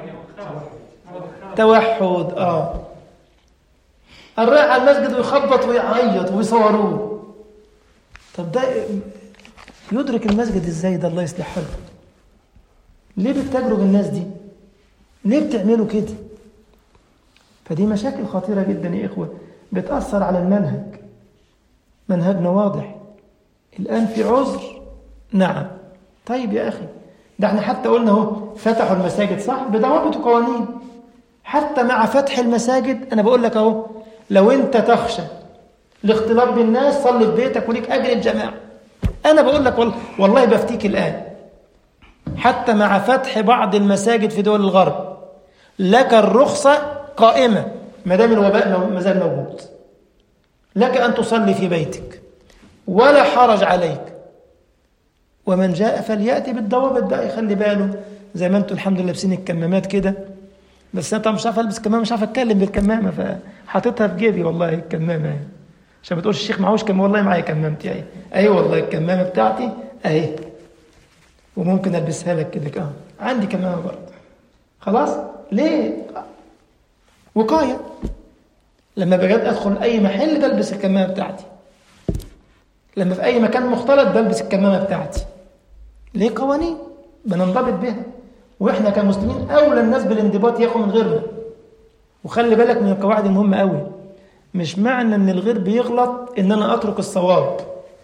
توحد آه الرايح على المسجد ويخبط ويعيط ويصوروه طب ده يدرك المسجد ازاي ده الله يصلح حاله ليه بتتاجروا بالناس دي ليه بتعملوا كده فدي مشاكل خطيرة جدا يا إخوة بتأثر على المنهج منهجنا واضح الآن في عذر نعم طيب يا أخي ده احنا حتى قلنا اهو فتحوا المساجد صح بضوابط وقوانين حتى مع فتح المساجد أنا بقول لك اهو لو أنت تخشى الاختلاط بالناس صلي في بيتك وليك أجر الجماعة أنا بقول لك والله, والله بفتيك الآن حتى مع فتح بعض المساجد في دول الغرب لك الرخصة قائمة ما دام الوباء ما زال موجود لك أن تصلي في بيتك ولا حرج عليك ومن جاء فليأتي بالضوابط ده يخلي باله زي ما انتم الحمد لله لابسين الكمامات كده بس انا طبعا مش عارف البس كمامه مش عارف اتكلم بالكمامه فحاططها في جيبي والله الكمامه يعني عشان ما تقولش الشيخ معهوش كمامه والله معايا كمامتي اهي اي والله الكمامه بتاعتي اهي وممكن البسها لك كده اه عندي كمامه برضه خلاص ليه وقايه لما بجد ادخل اي محل بلبس الكمامه بتاعتي لما في اي مكان مختلط بلبس الكمامه بتاعتي ليه قوانين بننضبط بها واحنا كمسلمين اولى الناس بالانضباط ياخوا من غيرنا وخلي بالك من القواعد المهمه قوي مش معنى ان الغير بيغلط ان انا اترك الصواب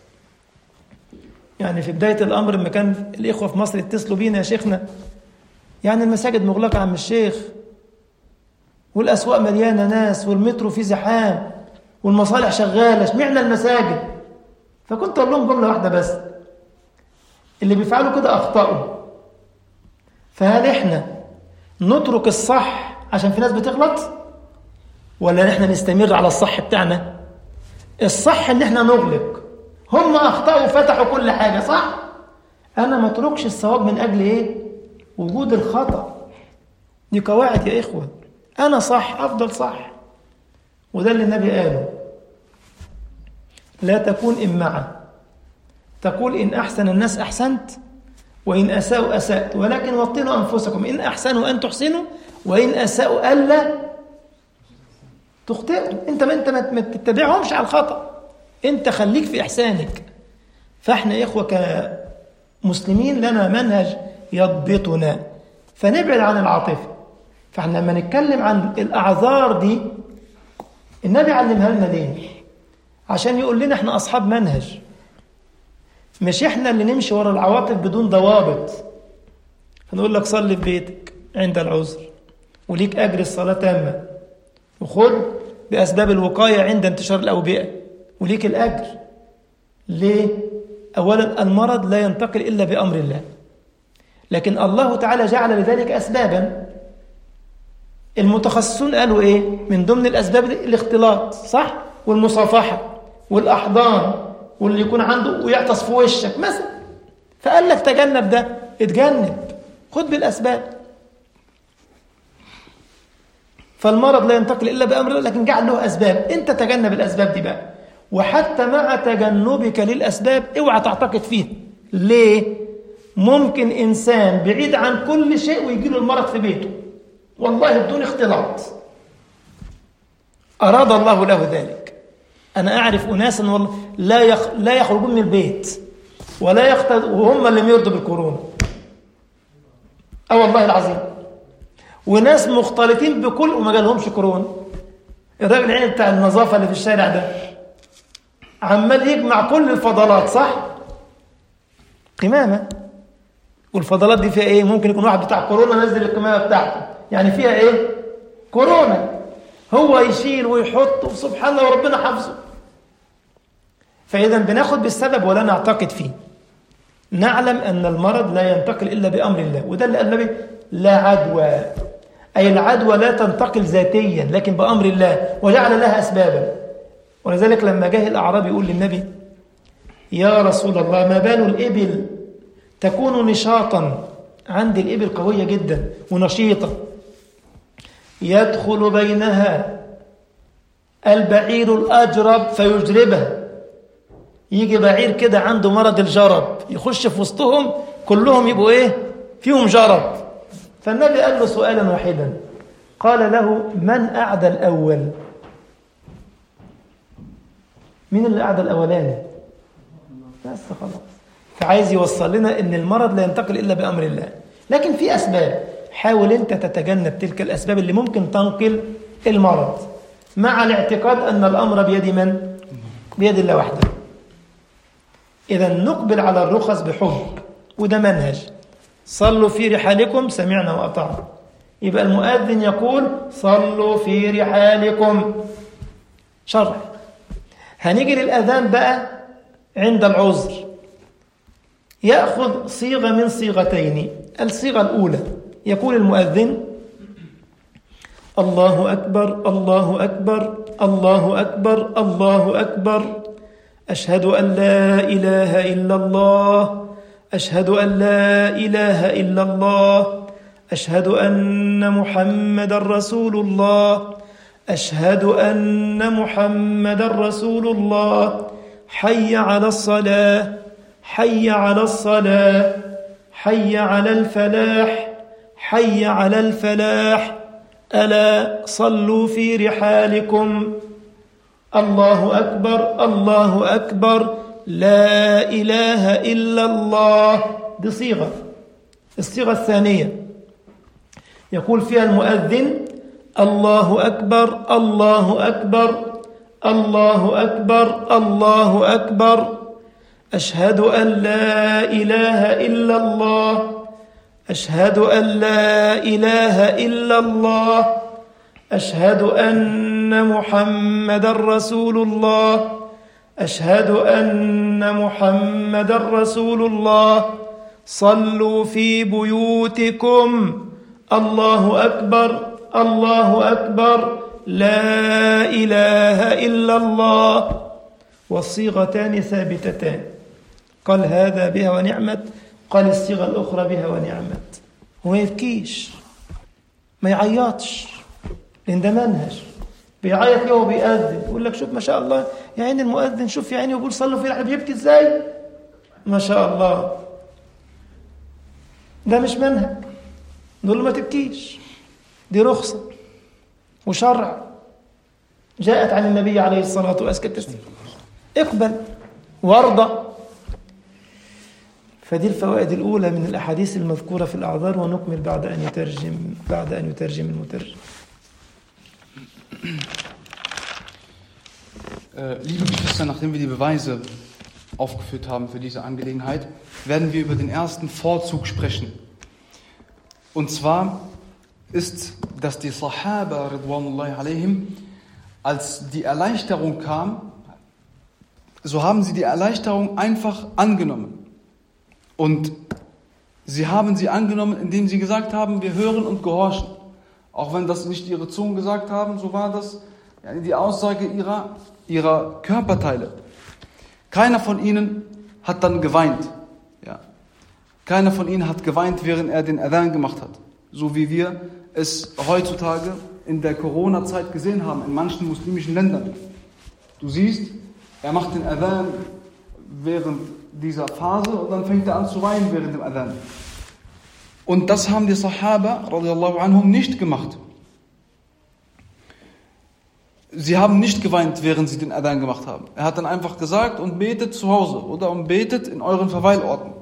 يعني في بدايه الامر لما كان الاخوه في مصر يتصلوا بينا يا شيخنا يعني المساجد مغلقه عم الشيخ والاسواق مليانه ناس والمترو فيه زحام والمصالح شغاله اشمعنى المساجد فكنت اقول لهم جمله واحده بس اللي بيفعلوا كده اخطاوا فهل احنا نترك الصح عشان في ناس بتغلط ولا احنا نستمر على الصح بتاعنا الصح ان احنا نغلق هم اخطاوا وفتحوا كل حاجه صح انا ما اتركش الصواب من اجل ايه وجود الخطا دي قواعد يا اخوه انا صح افضل صح وده اللي النبي قاله لا تكون إمعة تقول إن أحسن الناس أحسنت وإن أساءوا أسأت ولكن وطنوا أنفسكم إن أحسنوا أن تحسنوا وإن أساءوا ألا تخطئوا أنت ما أنت ما تتبعهمش على الخطأ أنت خليك في إحسانك فإحنا يا إخوة كمسلمين لنا منهج يضبطنا فنبعد عن العاطفة فإحنا لما نتكلم عن الأعذار دي النبي علمها لنا ليه؟ عشان يقول لنا احنا اصحاب منهج مش احنا اللي نمشي ورا العواطف بدون ضوابط هنقول لك صلي في بيتك عند العذر وليك اجر الصلاه تامه وخد بأسباب الوقاية عند انتشار الأوبئة وليك الأجر ليه؟ أولا المرض لا ينتقل إلا بأمر الله لكن الله تعالى جعل لذلك أسبابا المتخصصون قالوا إيه؟ من ضمن الأسباب الاختلاط صح؟ والمصافحة والأحضان واللي يكون عنده ويعطس في وشك مثلا فقال لك تجنب ده اتجنب خد بالأسباب فالمرض لا ينتقل إلا بأمر الله لكن جعل له أسباب أنت تجنب الأسباب دي بقى وحتى مع تجنبك للأسباب اوعى تعتقد فيه ليه؟ ممكن إنسان بعيد عن كل شيء ويجي له المرض في بيته والله بدون اختلاط أراد الله له ذلك أنا أعرف أناسا والله لا يخ... لا يخرجون من البيت ولا يختلط وهم اللي يرضوا بالكورونا أه والله العظيم وناس مختلطين بكل وما جالهمش كورونا الراجل العين بتاع النظافة اللي في الشارع ده عمال يجمع كل الفضلات صح؟ قمامة والفضلات دي فيها ايه؟ ممكن يكون واحد بتاع كورونا نزل القمامة بتاعته يعني فيها ايه؟ كورونا هو يشيل ويحط وسبحان الله وربنا حافظه فإذا بناخد بالسبب ولا نعتقد فيه نعلم أن المرض لا ينتقل إلا بأمر الله وده اللي قال النبي لا عدوى أي العدوى لا تنتقل ذاتيا لكن بأمر الله وجعل لها أسبابا ولذلك لما جاء الأعرابي يقول للنبي يا رسول الله ما بال الإبل تكون نشاطا عندي الإبل قوية جدا ونشيطة يدخل بينها البعير الأجرب فيجربها يجي بعير كده عنده مرض الجرب يخش في وسطهم كلهم يبقوا ايه فيهم جرب فالنبي قال له سؤالا واحدا قال له من أعدى الأول مين اللي أعدى الأولاني بس خلاص فعايز يوصل لنا ان المرض لا ينتقل إلا بأمر الله لكن في أسباب حاول أنت تتجنب تلك الأسباب اللي ممكن تنقل المرض مع الاعتقاد أن الأمر بيد من؟ بيد الله وحده إذا نقبل على الرخص بحب وده منهج صلوا في رحالكم سمعنا وأطعنا يبقى المؤذن يقول صلوا في رحالكم شرع هنيجي للأذان بقى عند العذر يأخذ صيغة من صيغتين الصيغة الأولى يقول المؤذن الله أكبر الله أكبر الله أكبر الله أكبر أشهد أن لا إله إلا الله أشهد أن لا إله إلا الله أشهد أن محمد رسول الله أشهد أن محمد رسول الله حي على الصلاة حي على الصلاة حي على الفلاح حي على الفلاح ألا صلوا في رحالكم الله أكبر الله أكبر لا إله إلا الله دي صيغة الصيغة الثانية يقول فيها المؤذن الله أكبر الله أكبر الله أكبر الله أكبر أشهد أن لا إله إلا الله أشهد أن لا إله إلا الله أشهد أن محمد رسول الله أشهد أن محمد رسول الله صلوا في بيوتكم الله أكبر الله أكبر لا إله إلا الله والصيغتان ثابتتان قال هذا بها ونعمت قال الصيغة الأخرى بها ونعمت وما يبكيش ما يعيطش لأن ده منهج بيعيط ليه وبيأذن يقول لك شوف ما شاء الله يا عيني المؤذن شوف يا عيني ويقول صلوا في الحب بيبكي ازاي ما شاء الله ده مش منهج نقول له ما تبكيش دي رخصة وشرع جاءت عن النبي عليه الصلاة والسلام اقبل وارضى فدي الفوائد الأولى من الأحاديث المذكورة في الأعذار ونكمل بعد أن يترجم بعد أن يترجم المترجم Äh, liebe Geschwister, nachdem wir die Beweise aufgeführt haben für diese Angelegenheit, werden wir über den ersten Vorzug sprechen. Und zwar ist, dass die Sahaba, Ridwanullahi alaihim, als die Erleichterung kam, so haben sie die Erleichterung einfach angenommen. Und sie haben sie angenommen, indem sie gesagt haben, wir hören und gehorchen. Auch wenn das nicht ihre Zungen gesagt haben, so war das die Aussage ihrer, ihrer Körperteile. Keiner von ihnen hat dann geweint. Ja. Keiner von ihnen hat geweint, während er den Adhan gemacht hat. So wie wir es heutzutage in der Corona-Zeit gesehen haben, in manchen muslimischen Ländern. Du siehst, er macht den Adhan während dieser Phase und dann fängt er an zu weinen während dem Adhan. Und das haben die Sahaba radiallahu anhum nicht gemacht. Sie haben nicht geweint, während sie den Adhan gemacht haben. Er hat dann einfach gesagt und betet zu Hause oder und betet in euren Verweilorten.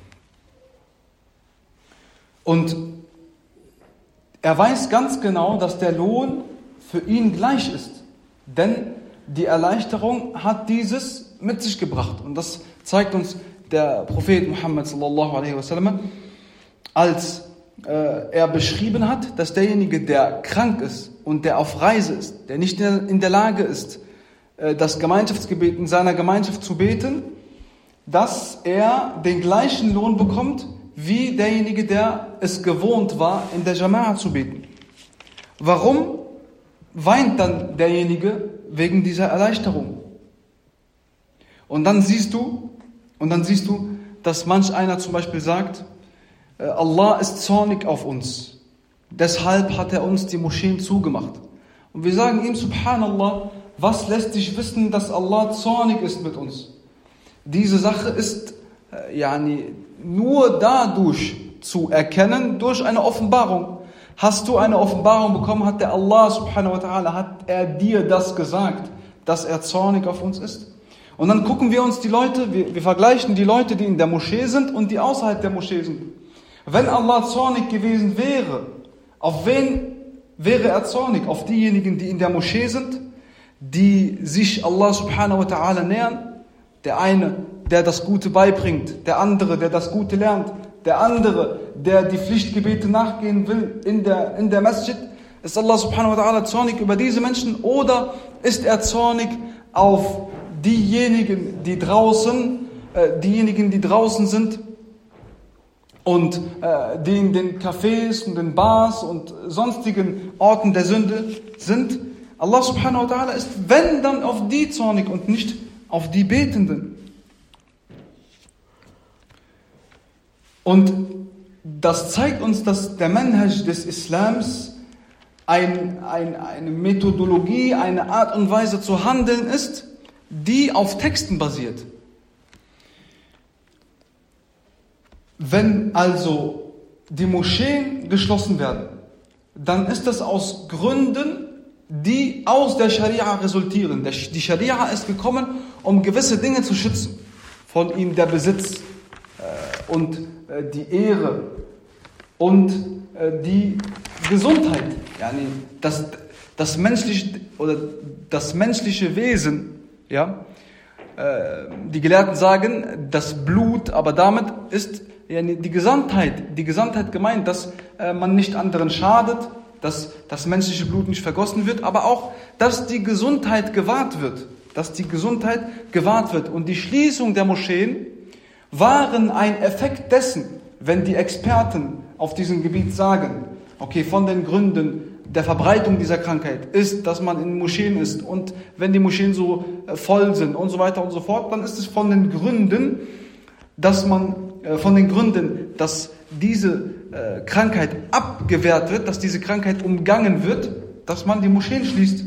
Und er weiß ganz genau, dass der Lohn für ihn gleich ist. Denn die Erleichterung hat dieses mit sich gebracht. Und das zeigt uns der Prophet Muhammad sallallahu alaihi wasallam, als äh, er beschrieben hat, dass derjenige, der krank ist und der auf Reise ist, der nicht in der Lage ist, äh, das Gemeinschaftsgebet in seiner Gemeinschaft zu beten, dass er den gleichen Lohn bekommt wie derjenige, der es gewohnt war, in der Jama'a zu beten. Warum weint dann derjenige wegen dieser Erleichterung? Und dann siehst du, und dann siehst du, dass manch einer zum Beispiel sagt, äh, Allah ist zornig auf uns. Deshalb hat er uns die Moscheen zugemacht. Und wir sagen ihm, Subhanallah, was lässt dich wissen, dass Allah zornig ist mit uns? Diese Sache ist äh, yani, nur dadurch zu erkennen, durch eine Offenbarung. Hast du eine Offenbarung bekommen, hat der Allah subhanahu wa ta'ala, hat er dir das gesagt, dass er zornig auf uns ist? Und dann gucken wir uns die Leute, wir, wir vergleichen die Leute, die in der Moschee sind und die außerhalb der Moschee sind. Wenn Allah zornig gewesen wäre, auf wen wäre er zornig? Auf diejenigen, die in der Moschee sind, die sich Allah subhanahu wa ta'ala nähern? Der eine, der das Gute beibringt, der andere, der das Gute lernt, der andere, der die Pflichtgebete nachgehen will in der, in der Masjid. Ist Allah subhanahu wa ta'ala zornig über diese Menschen oder ist er zornig auf diejenigen, die draußen, äh, diejenigen, die draußen sind und äh, die in den Cafés und den Bars und sonstigen Orten der Sünde sind. Allah subhanahu wa ta'ala ist, wenn dann auf die zornig und nicht auf die Betenden. Und das zeigt uns, dass der Manhaj des Islams ein, ein, eine Methodologie, eine Art und Weise zu handeln ist, die auf Texten basiert. Wenn also die Moscheen geschlossen werden, dann ist das aus Gründen, die aus der Scharia resultieren. Die Scharia ist gekommen, um gewisse Dinge zu schützen. Von ihnen der Besitz äh, und äh, die Ehre und äh, die Gesundheit. Yani das, das, menschliche, oder das menschliche Wesen ja? Äh, die Gelehrten sagen, das Blut, aber damit ist die Gesamtheit, die Gesamtheit gemeint, dass äh, man nicht anderen schadet, dass das menschliche Blut nicht vergossen wird, aber auch, dass die Gesundheit gewahrt wird, dass die Gesundheit gewahrt wird. Und die Schließung der Moscheen waren ein Effekt dessen, wenn die Experten auf diesem Gebiet sagen, okay, von den Gründen, der Verbreitung dieser Krankheit ist, dass man in Moscheen ist und wenn die Moscheen so äh, voll sind und so weiter und so fort, dann ist es von den Gründen, dass man äh, von den Gründen, dass diese äh, Krankheit abgewehrt wird, dass diese Krankheit umgangen wird, dass man die Moscheen schließt.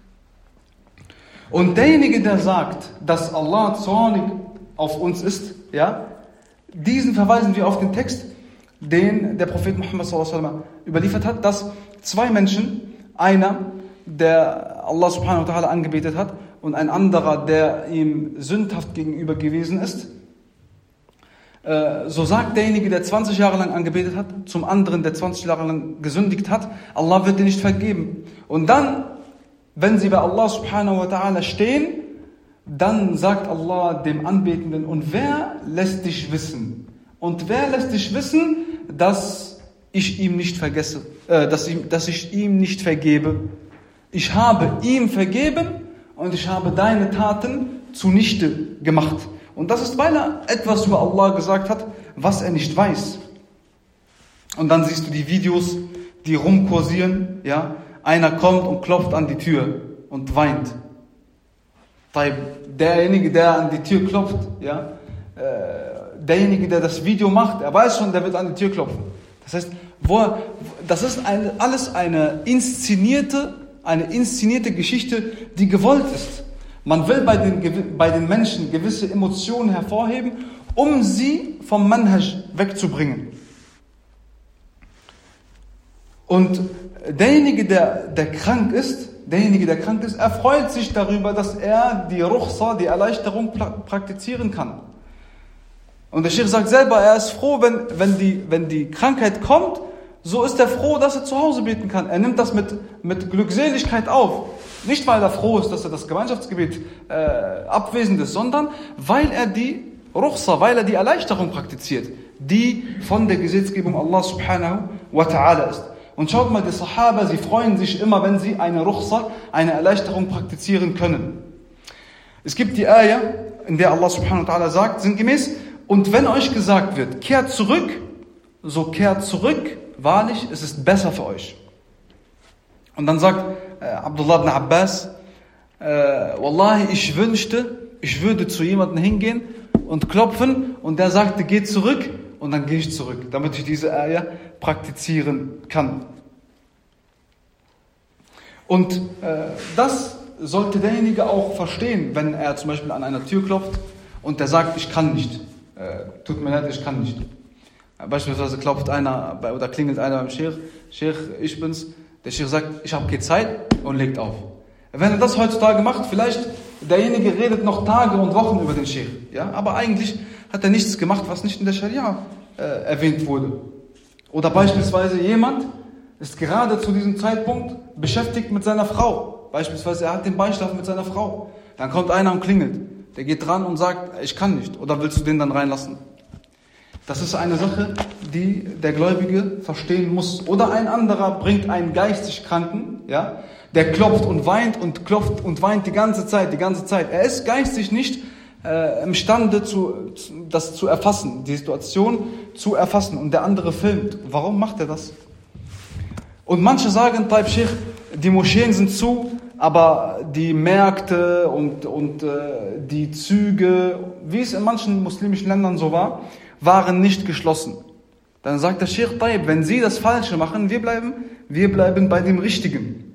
Und derjenige, der sagt, dass Allah zornig auf uns ist, ja, diesen verweisen wir auf den Text, den der Prophet Muhammad überliefert hat, dass zwei Menschen, einer, der Allah subhanahu wa ta'ala angebetet hat und ein anderer, der ihm sündhaft gegenüber gewesen ist, äh, so sagt derjenige, der 20 Jahre lang angebetet hat, zum anderen, der 20 Jahre lang gesündigt hat, Allah wird dir nicht vergeben. Und dann, wenn sie bei Allah subhanahu wa ta'ala stehen, dann sagt Allah dem Anbetenden, und wer lässt dich wissen? Und wer lässt dich wissen, dass ich ihm nicht vergesse, äh, dass, ich, dass ich ihm nicht vergebe. ich habe ihm vergeben und ich habe deine Taten zunichte gemacht. Und das ist, weil er etwas über Allah gesagt hat, was er nicht weiß. Und dann siehst du die Videos, die rumkursieren, ja. Einer kommt und klopft an die Tür und weint. Derjenige, der an die Tür klopft, ja, äh, derjenige, der das Video macht, er weiß schon, der wird an die Tür klopfen. Das heißt, wo, das ist eine, alles eine inszenierte, eine inszenierte Geschichte, die gewollt ist. Man will bei den, bei den Menschen gewisse Emotionen hervorheben, um sie vom Manhaj wegzubringen. Und derjenige, der, der krank ist, derjenige, der krank ist, erfreut sich darüber, dass er die Ruchsa, die Erleichterung praktizieren kann. Und der Sheikh sagt selber, er ist froh, wenn, wenn, die, wenn die Krankheit kommt, so ist er froh, dass er zu Hause beten kann. Er nimmt das mit, mit Glückseligkeit auf. Nicht, weil er froh ist, dass er das Gemeinschaftsgebet äh, abwesend ist, sondern weil er die Ruchsa, weil er die Erleichterung praktiziert, die von der Gesetzgebung Allah subhanahu wa ta'ala ist. Und schaut mal, die Sahaba, sie freuen sich immer, wenn sie eine Ruchsa, eine Erleichterung praktizieren können. Es gibt die Ayah, in der Allah subhanahu wa ta'ala sagt, sinngemäß, und wenn euch gesagt wird, kehrt zurück, so kehrt zurück, wahrlich, es ist besser für euch. Und dann sagt äh, Abdullah ibn Abbas, äh, Wallahi, ich wünschte, ich würde zu jemandem hingehen und klopfen und der sagte, geh zurück und dann gehe ich zurück, damit ich diese Eier praktizieren kann. Und äh, das sollte derjenige auch verstehen, wenn er zum Beispiel an einer Tür klopft und der sagt, ich kann nicht. Äh, tut mir leid, ich kann nicht. Beispielsweise klopft einer bei, oder klingelt einer beim Sheikh, Sheikh, ich bin's. Der Sheikh sagt, ich habe keine Zeit und legt auf. Wenn er das heutzutage macht, vielleicht derjenige redet noch Tage und Wochen über den Sheikh. Ja? Aber eigentlich hat er nichts gemacht, was nicht in der Scharia äh, erwähnt wurde. Oder beispielsweise jemand ist gerade zu diesem Zeitpunkt beschäftigt mit seiner Frau. Beispielsweise er hat den Beischlaf mit seiner Frau. Dann kommt einer und klingelt. Der geht dran und sagt, ich kann nicht. Oder willst du den dann reinlassen? Das ist eine Sache, die der Gläubige verstehen muss. Oder ein anderer bringt einen geistig Kranken, ja, der klopft und weint und klopft und weint die ganze Zeit, die ganze Zeit. Er ist geistig nicht äh, imstande, zu, das zu erfassen, die Situation zu erfassen. Und der andere filmt. Warum macht er das? Und manche sagen, Taib Sheikh, die Moscheen sind zu, aber die Märkte und, und äh, die Züge, wie es in manchen muslimischen Ländern so war, waren nicht geschlossen. Dann sagt der Sheikh Taib, wenn Sie das Falsche machen, wir bleiben, wir bleiben bei dem Richtigen.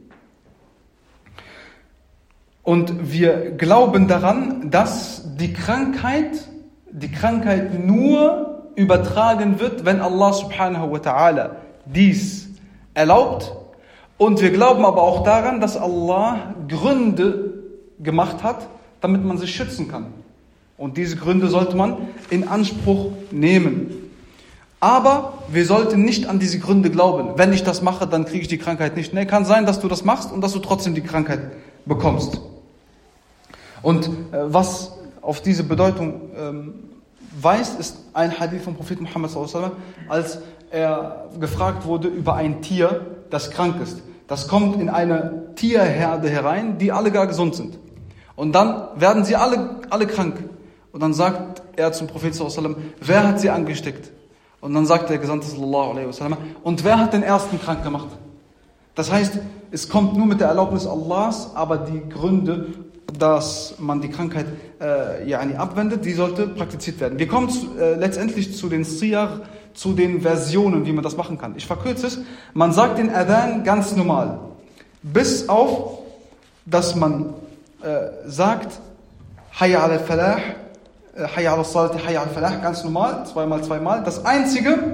Und wir glauben daran, dass die Krankheit, die Krankheit nur übertragen wird, wenn Allah subhanahu wa ta'ala dies erlaubt. Und wir glauben aber auch daran, dass Allah Gründe gemacht hat, damit man sich schützen kann. Und diese Gründe sollte man in Anspruch nehmen. Aber wir sollten nicht an diese Gründe glauben. Wenn ich das mache, dann kriege ich die Krankheit nicht. Nee, kann sein, dass du das machst und dass du trotzdem die Krankheit bekommst. Und äh, was auf diese Bedeutung ähm, weist, ist ein Hadith vom Propheten Muhammad als er gefragt wurde über ein Tier, das krank ist. Das kommt in eine Tierherde herein, die alle gar gesund sind. Und dann werden sie alle, alle krank. Und dann sagt er zum Propheten wer hat sie angesteckt? Und dann sagt der Gesandte sallallahu alaihi wasallam, und wer hat den ersten krank gemacht? Das heißt, es kommt nur mit der Erlaubnis Allahs, aber die Gründe dass man die Krankheit äh, yani abwendet, die sollte praktiziert werden. Wir kommen zu, äh, letztendlich zu den Siyar, zu den Versionen, wie man das machen kann. Ich verkürze es. Man sagt den Adhan ganz normal. Bis auf, dass man äh, sagt, Hayya al-Falah, äh, Hayya al-Salat, Hayya al-Falah, ganz normal, zweimal, zweimal. Das Einzige,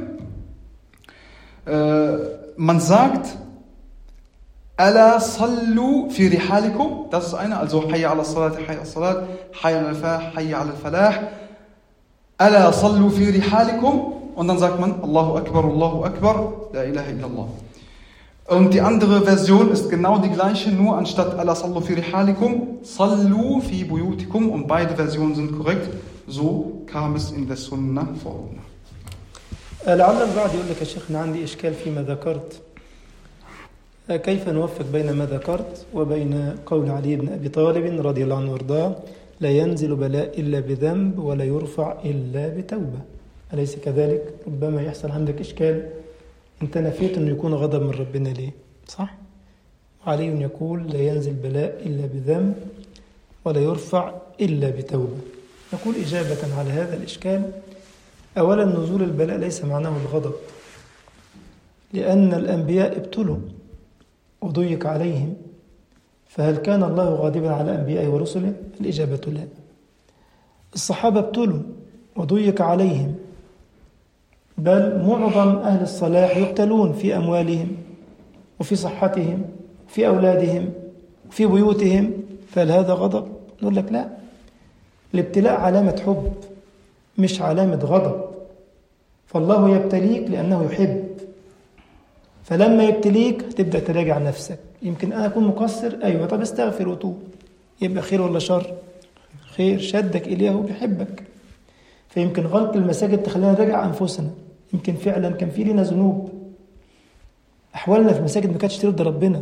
äh, man sagt, Ala sallu fi rihalikum. Das ist eine, also Hayya ala salat, Hayya ala salat, Hayya ala falah, Hayya ala falah. Ala sallu fi rihalikum. Und dann sagt man Allahu Akbar, Allahu Akbar, La ilaha illallah. Und die andere Version ist genau die gleiche, nur anstatt Ala sallu fi rihalikum, Sallu fi buyutikum. Und beide Versionen sind korrekt. So kam es in der Sunna vor. لعل البعض يقول لك يا شيخنا عندي إشكال فيما ذكرت كيف نوفق بين ما ذكرت وبين قول علي بن أبي طالب رضي الله عنه وارضاه لا ينزل بلاء إلا بذنب ولا يرفع إلا بتوبة أليس كذلك؟ ربما يحصل عندك إشكال أنت نفيت أنه يكون غضب من ربنا ليه؟ صح؟ علي يقول لا ينزل بلاء إلا بذنب ولا يرفع إلا بتوبة نقول إجابة على هذا الإشكال أولا نزول البلاء ليس معناه الغضب لأن الأنبياء ابتلوا وضيق عليهم فهل كان الله غاضبا على أنبيائه ورسله؟ الإجابة لا الصحابة ابتلوا وضيق عليهم بل معظم أهل الصلاح يقتلون في أموالهم وفي صحتهم في أولادهم في بيوتهم فهل هذا غضب؟ نقول لك لا الابتلاء علامة حب مش علامة غضب فالله يبتليك لأنه يحب فلما يبتليك تبدأ تراجع نفسك يمكن أنا أكون مقصر أيوة طب استغفر وتوب يبقى خير ولا شر خير شدك إليه وبيحبك فيمكن غلق المساجد تخلينا نراجع أنفسنا يمكن فعلا كان في لنا ذنوب أحوالنا في المساجد ما كانتش ترضي ربنا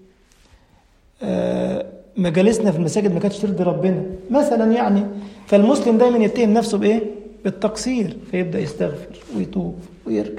آه مجالسنا في المساجد ما كانتش ترضي ربنا مثلا يعني فالمسلم دايما يتهم نفسه بايه بالتقصير فيبدا يستغفر ويتوب ويرجع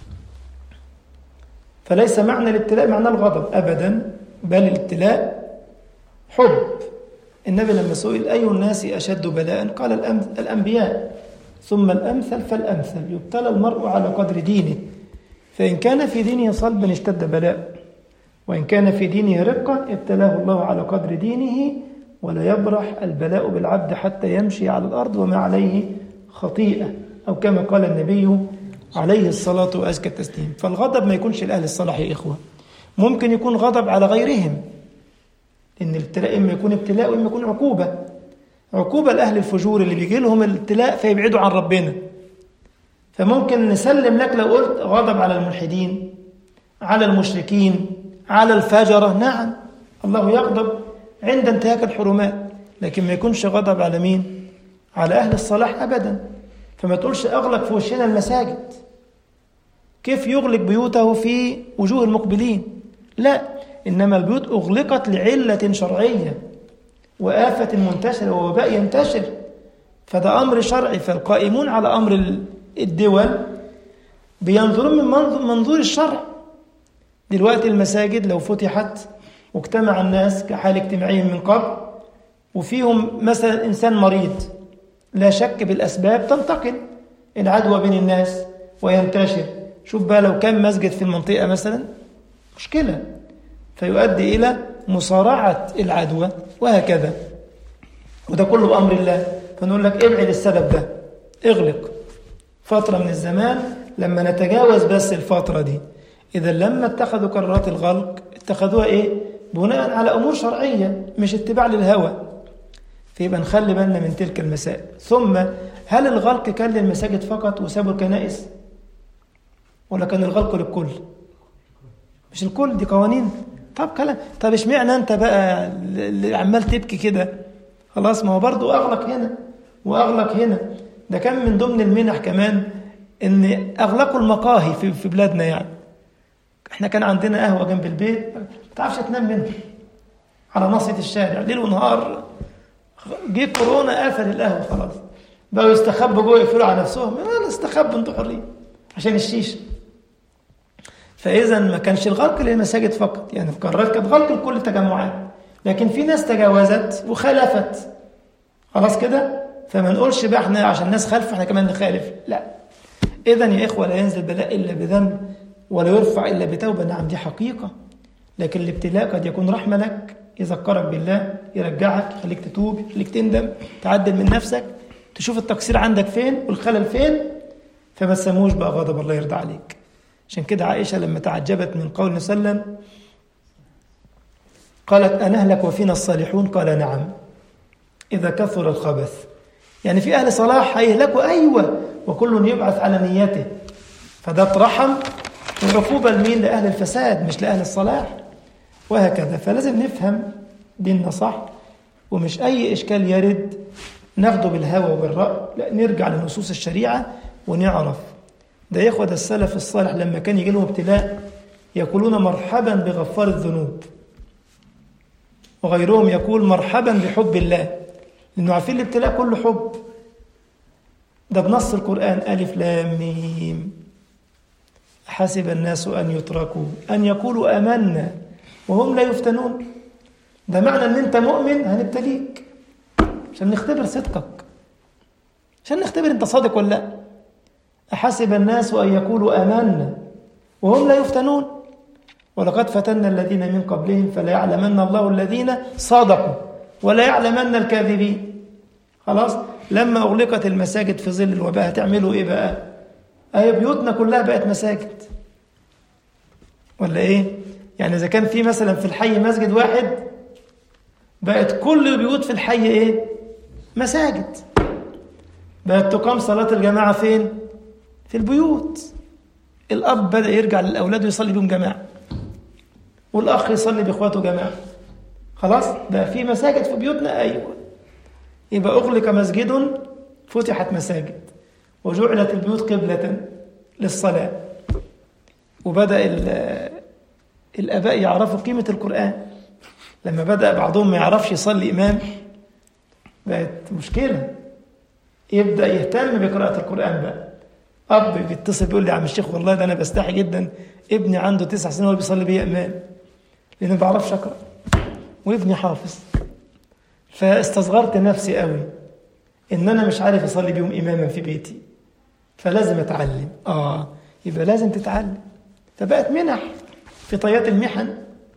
فليس معنى الابتلاء معنى الغضب ابدا بل الابتلاء حب النبي لما سئل اي الناس اشد بلاء قال الانبياء ثم الامثل فالامثل يبتلى المرء على قدر دينه فان كان في دينه صلبا اشتد بلاء وإن كان في دينه رقة ابتلاه الله على قدر دينه ولا يبرح البلاء بالعبد حتى يمشي على الأرض وما عليه خطيئة أو كما قال النبي عليه الصلاة وأزكى التسليم فالغضب ما يكونش لأهل الصلاح يا إخوة ممكن يكون غضب على غيرهم إن الابتلاء إما يكون ابتلاء وإما يكون عقوبة عقوبة لأهل الفجور اللي بيجي لهم الابتلاء فيبعدوا عن ربنا فممكن نسلم لك لو قلت غضب على الملحدين على المشركين على الفجرة نعم الله يغضب عند انتهاك الحرمات لكن ما يكونش غضب على مين على أهل الصلاح أبدا فما تقولش أغلق في وشنا المساجد كيف يغلق بيوته في وجوه المقبلين لا إنما البيوت أغلقت لعلة شرعية وآفة منتشرة ووباء ينتشر فده أمر شرعي فالقائمون على أمر الدول بينظرون من منظور الشرع دلوقتي المساجد لو فتحت واجتمع الناس كحال اجتماعهم من قبل وفيهم مثلا إنسان مريض لا شك بالأسباب تنتقل العدوى بين الناس وينتشر شوف بقى لو كان مسجد في المنطقة مثلا مشكلة فيؤدي إلى مصارعة العدوى وهكذا وده كله بأمر الله فنقول لك ابعد السبب ده اغلق فترة من الزمان لما نتجاوز بس الفترة دي إذا لما اتخذوا قرارات الغلق اتخذوها إيه؟ بناء على أمور شرعية مش اتباع للهوى فيبقى نخلي بالنا من تلك المسائل ثم هل الغلق كان للمساجد فقط وسابوا الكنائس ولا كان الغلق للكل مش الكل دي قوانين طب كلام طب اشمعنى انت بقى اللي عمال تبكي كده خلاص ما هو برضه اغلق هنا واغلق هنا ده كان من ضمن المنح كمان ان اغلقوا المقاهي في في بلادنا يعني احنا كان عندنا قهوه جنب البيت ما تعرفش تنام منها على ناصيه الشارع ليل ونهار جه كورونا قفل القهوه خلاص بقوا يستخبوا جوه يقفلوا على نفسهم لا استخبوا انتوا حرين عشان الشيشه فاذا ما كانش الغلق للمساجد فقط يعني القرارات كانت غلق لكل التجمعات لكن في ناس تجاوزت وخالفت خلاص كده فما نقولش بقى احنا عشان الناس خالفه احنا كمان نخالف لا اذا يا اخوه لا ينزل بلاء الا بذنب ولا يرفع الا بتوبه نعم دي حقيقه لكن الابتلاء قد يكون رحمه لك يذكرك بالله يرجعك يخليك تتوب يخليك تندم تعدل من نفسك تشوف التقصير عندك فين والخلل فين فما تسموش بقى غضب الله يرضى عليك عشان كده عائشة لما تعجبت من قول النبي صلى الله عليه وسلم قالت أنهلك وفينا الصالحون قال نعم إذا كثر الخبث يعني في أهل صلاح هيهلكوا أيوة وكل يبعث على نيته فده اترحم وعقوبة لمين لأهل الفساد مش لأهل الصلاح وهكذا فلازم نفهم ديننا صح ومش أي إشكال يرد ناخده بالهوى وبالرأي لا نرجع لنصوص الشريعة ونعرف ده يا إخوة ده السلف الصالح لما كان يجي لهم ابتلاء يقولون مرحبا بغفار الذنوب وغيرهم يقول مرحبا بحب الله لأنه عارفين الابتلاء كله حب ده بنص القرآن ألف لام ميم حسب الناس أن يتركوا أن يقولوا آمنا وهم لا يفتنون ده معنى أن أنت مؤمن هنبتليك عشان نختبر صدقك عشان نختبر أنت صادق ولا لا أحسب الناس أن يقولوا آمنا وهم لا يفتنون ولقد فتنا الذين من قبلهم فلا يعلمن الله الذين صادقوا ولا يعلمن الكاذبين خلاص لما أغلقت المساجد في ظل الوباء هتعملوا إيه بقى أي بيوتنا كلها بقت مساجد ولا إيه يعني إذا كان في مثلا في الحي مسجد واحد بقت كل البيوت في الحي إيه مساجد بقت تقام صلاة الجماعة فين في البيوت الأب بدأ يرجع للأولاد ويصلي بهم جماعة والأخ يصلي بإخواته جماعة خلاص بقى في مساجد في بيوتنا أيوة يبقى أغلق مسجد فتحت مساجد وجعلت البيوت قبلة للصلاة وبدأ الآباء يعرفوا قيمة القرآن لما بدأ بعضهم ما يعرفش يصلي إمام بقت مشكلة يبدأ يهتم بقراءة القرآن بقى أب بيتصل بيقول لي يا عم الشيخ والله ده أنا بستحي جدا ابني عنده تسع سنين وهو بيصلي بيا إمام لأنه ما بعرفش أقرأ وابني حافظ فاستصغرت نفسي قوي إن أنا مش عارف أصلي بيهم إماما في بيتي فلازم أتعلم آه يبقى لازم تتعلم فبقت منح في طيات المحن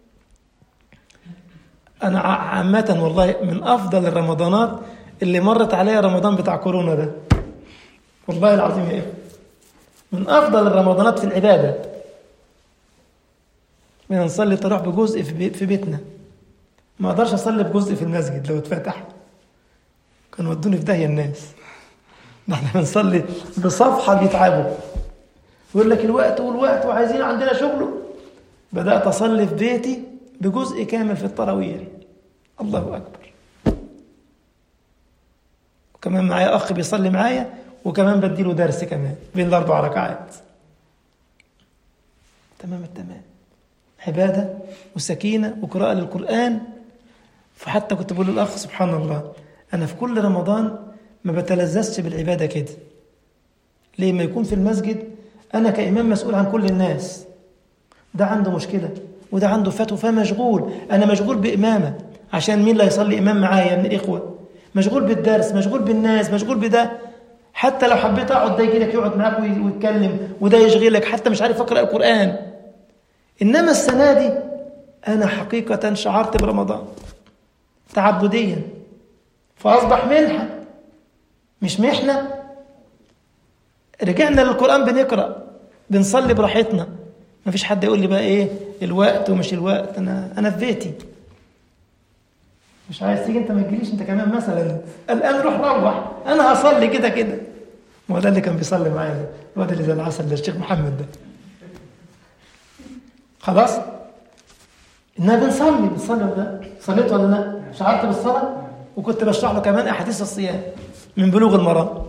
أنا عامة والله من أفضل الرمضانات اللي مرت عليا رمضان بتاع كورونا ده والله العظيم يا إخوة من أفضل الرمضانات في العبادة من نصلي تراوح بجزء في, بي في بيتنا ما أقدرش أصلي بجزء في المسجد لو اتفتح كانوا ودوني في داهية الناس ده احنا بنصلي بصفحة بيتعبوا يقول لك الوقت والوقت وعايزين عندنا شغل بدأت أصلي في بيتي بجزء كامل في التراويح الله أكبر وكمان معايا أخ بيصلي معايا وكمان بديله درس كمان بين الأربع ركعات تمام التمام عبادة وسكينة وقراءة للقرآن فحتى كنت بقول للأخ سبحان الله أنا في كل رمضان ما بتلذذش بالعبادة كده ليه ما يكون في المسجد أنا كإمام مسؤول عن كل الناس ده عنده مشكلة وده عنده فتوى فمشغول أنا مشغول بإمامة عشان مين اللي هيصلي إمام معايا من الإخوة مشغول بالدرس مشغول بالناس مشغول بده حتى لو حبيت أقعد ده يجي لك يقعد معاك ويتكلم وده يشغلك حتى مش عارف أقرأ القرآن إنما السنة دي أنا حقيقة شعرت برمضان تعبديا فأصبح منحة مش محنة رجعنا للقرآن بنقرأ بنصلي براحتنا ما فيش حد يقول لي بقى ايه الوقت ومش الوقت انا انا في بيتي مش عايز تيجي انت ما تجيليش انت كمان مثلا الان روح روح انا هصلي كده كده ما هو ده اللي كان بيصلي معايا الواد اللي زي العسل ده الشيخ محمد ده خلاص انها بنصلي بنصلي ولا لا صليت ولا لا شعرت بالصلاه وكنت بشرح له كمان احاديث الصيام من بلوغ المرام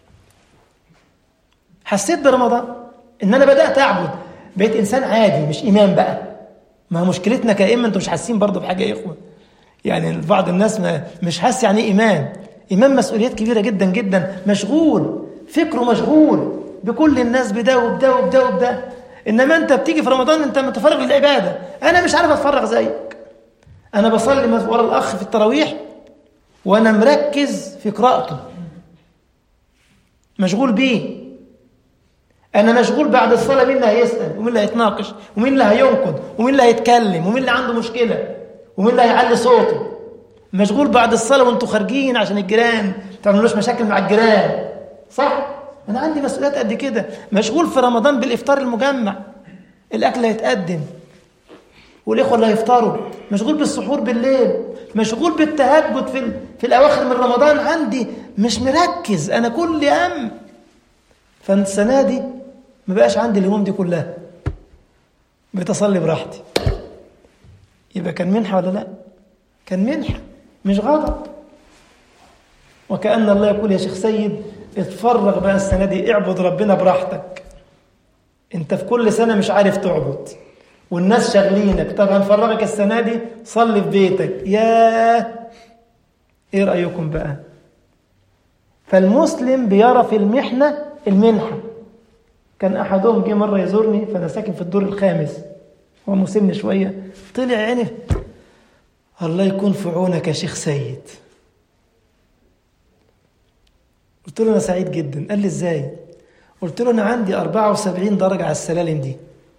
حسيت برمضان ان انا بدات اعبد بقيت انسان عادي مش امام بقى ما مشكلتنا كائمه انتوا مش حاسين برضه بحاجه يا اخوه يعني بعض الناس ما مش حاسس يعني ايه امام امام مسؤوليات كبيره جدا جدا مشغول فكره مشغول بكل الناس بده وبده وبده وبده انما انت بتيجي في رمضان انت متفرغ للعباده انا مش عارف اتفرغ زيك انا بصلي ورا الاخ في التراويح وانا مركز في قراءته مشغول بيه انا مشغول بعد الصلاه مين اللي هيسال ومين اللي هيتناقش ومين اللي هينقد ومين اللي هيتكلم ومين اللي عنده مشكله ومين اللي هيعلي صوته مشغول بعد الصلاه وانتوا خارجين عشان الجيران ما تعملوش مشاكل مع الجيران صح انا عندي مسؤوليات قد كده مشغول في رمضان بالافطار المجمع الاكل هيتقدم والاخوه اللي هيفطروا مشغول بالسحور بالليل مشغول بالتهجد في في الاواخر من رمضان عندي مش مركز انا كل هم فالسنه دي ما بقاش عندي الهموم دي كلها بقيت اصلي براحتي يبقى كان منحه ولا لا كان منحه مش غضب وكأن الله يقول يا شيخ سيد اتفرغ بقى السنة دي اعبد ربنا براحتك انت في كل سنة مش عارف تعبد والناس شاغلينك طب هنفرغك السنة دي صلي في بيتك ياه ايه رأيكم بقى فالمسلم بيرى في المحنة المنحة كان أحدهم جه مرة يزورني فأنا ساكن في الدور الخامس هو مسن شوية طلع عيني الله يكون في عونك يا شيخ سيد قلت له أنا سعيد جدا قال لي إزاي قلت له أنا عندي 74 درجة على السلالم دي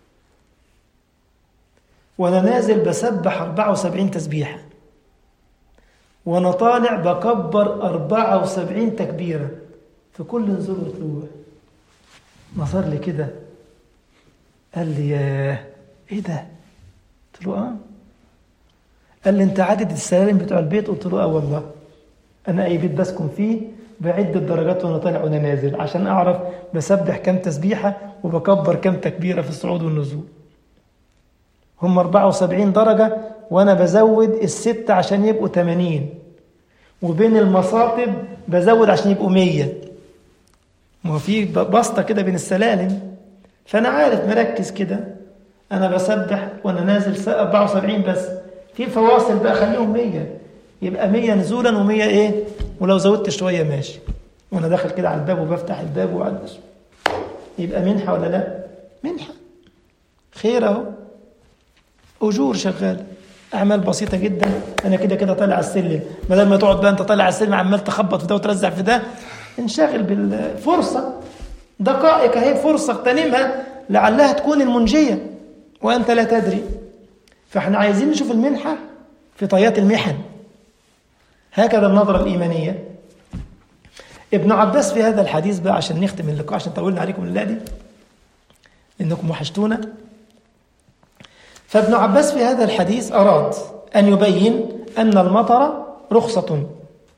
وأنا نازل بسبح 74 تسبيحة وأنا طالع بكبر 74 تكبيرة في كل نزول وطلوع نظر لي كده قال لي ياه ايه ده قلت له اه قال لي انت عدد السلالم بتوع البيت قلت له اه والله انا اي بيت بسكن فيه بعد الدرجات وانا طالع وانا نازل عشان اعرف بسبح كام تسبيحه وبكبر كام تكبيره في الصعود والنزول هم 74 درجه وانا بزود الستة عشان يبقوا 80 وبين المصاطب بزود عشان يبقوا 100 ما هو في بسطه كده بين السلالم فانا عارف مركز كده انا بسبح وانا نازل 74 بس في فواصل بقى خليهم 100 يبقى 100 نزولا و100 ايه ولو زودت شويه ماشي وانا داخل كده على الباب وبفتح الباب وعد يبقى منحه ولا لا منحه خير اهو اجور شغاله اعمال بسيطه جدا انا كده كده طالع على السلم بدل ما تقعد بقى انت طالع على السلم عمال تخبط في ده وترزع في ده انشغل بالفرصه دقائق اهي فرصه اغتنمها لعلها تكون المنجيه وانت لا تدري فاحنا عايزين نشوف المنحه في طيات المحن هكذا النظره الايمانيه ابن عباس في هذا الحديث بقى عشان نختم اللقاء عشان طولنا عليكم الليله دي انكم وحشتونا فابن عباس في هذا الحديث اراد ان يبين ان المطر رخصه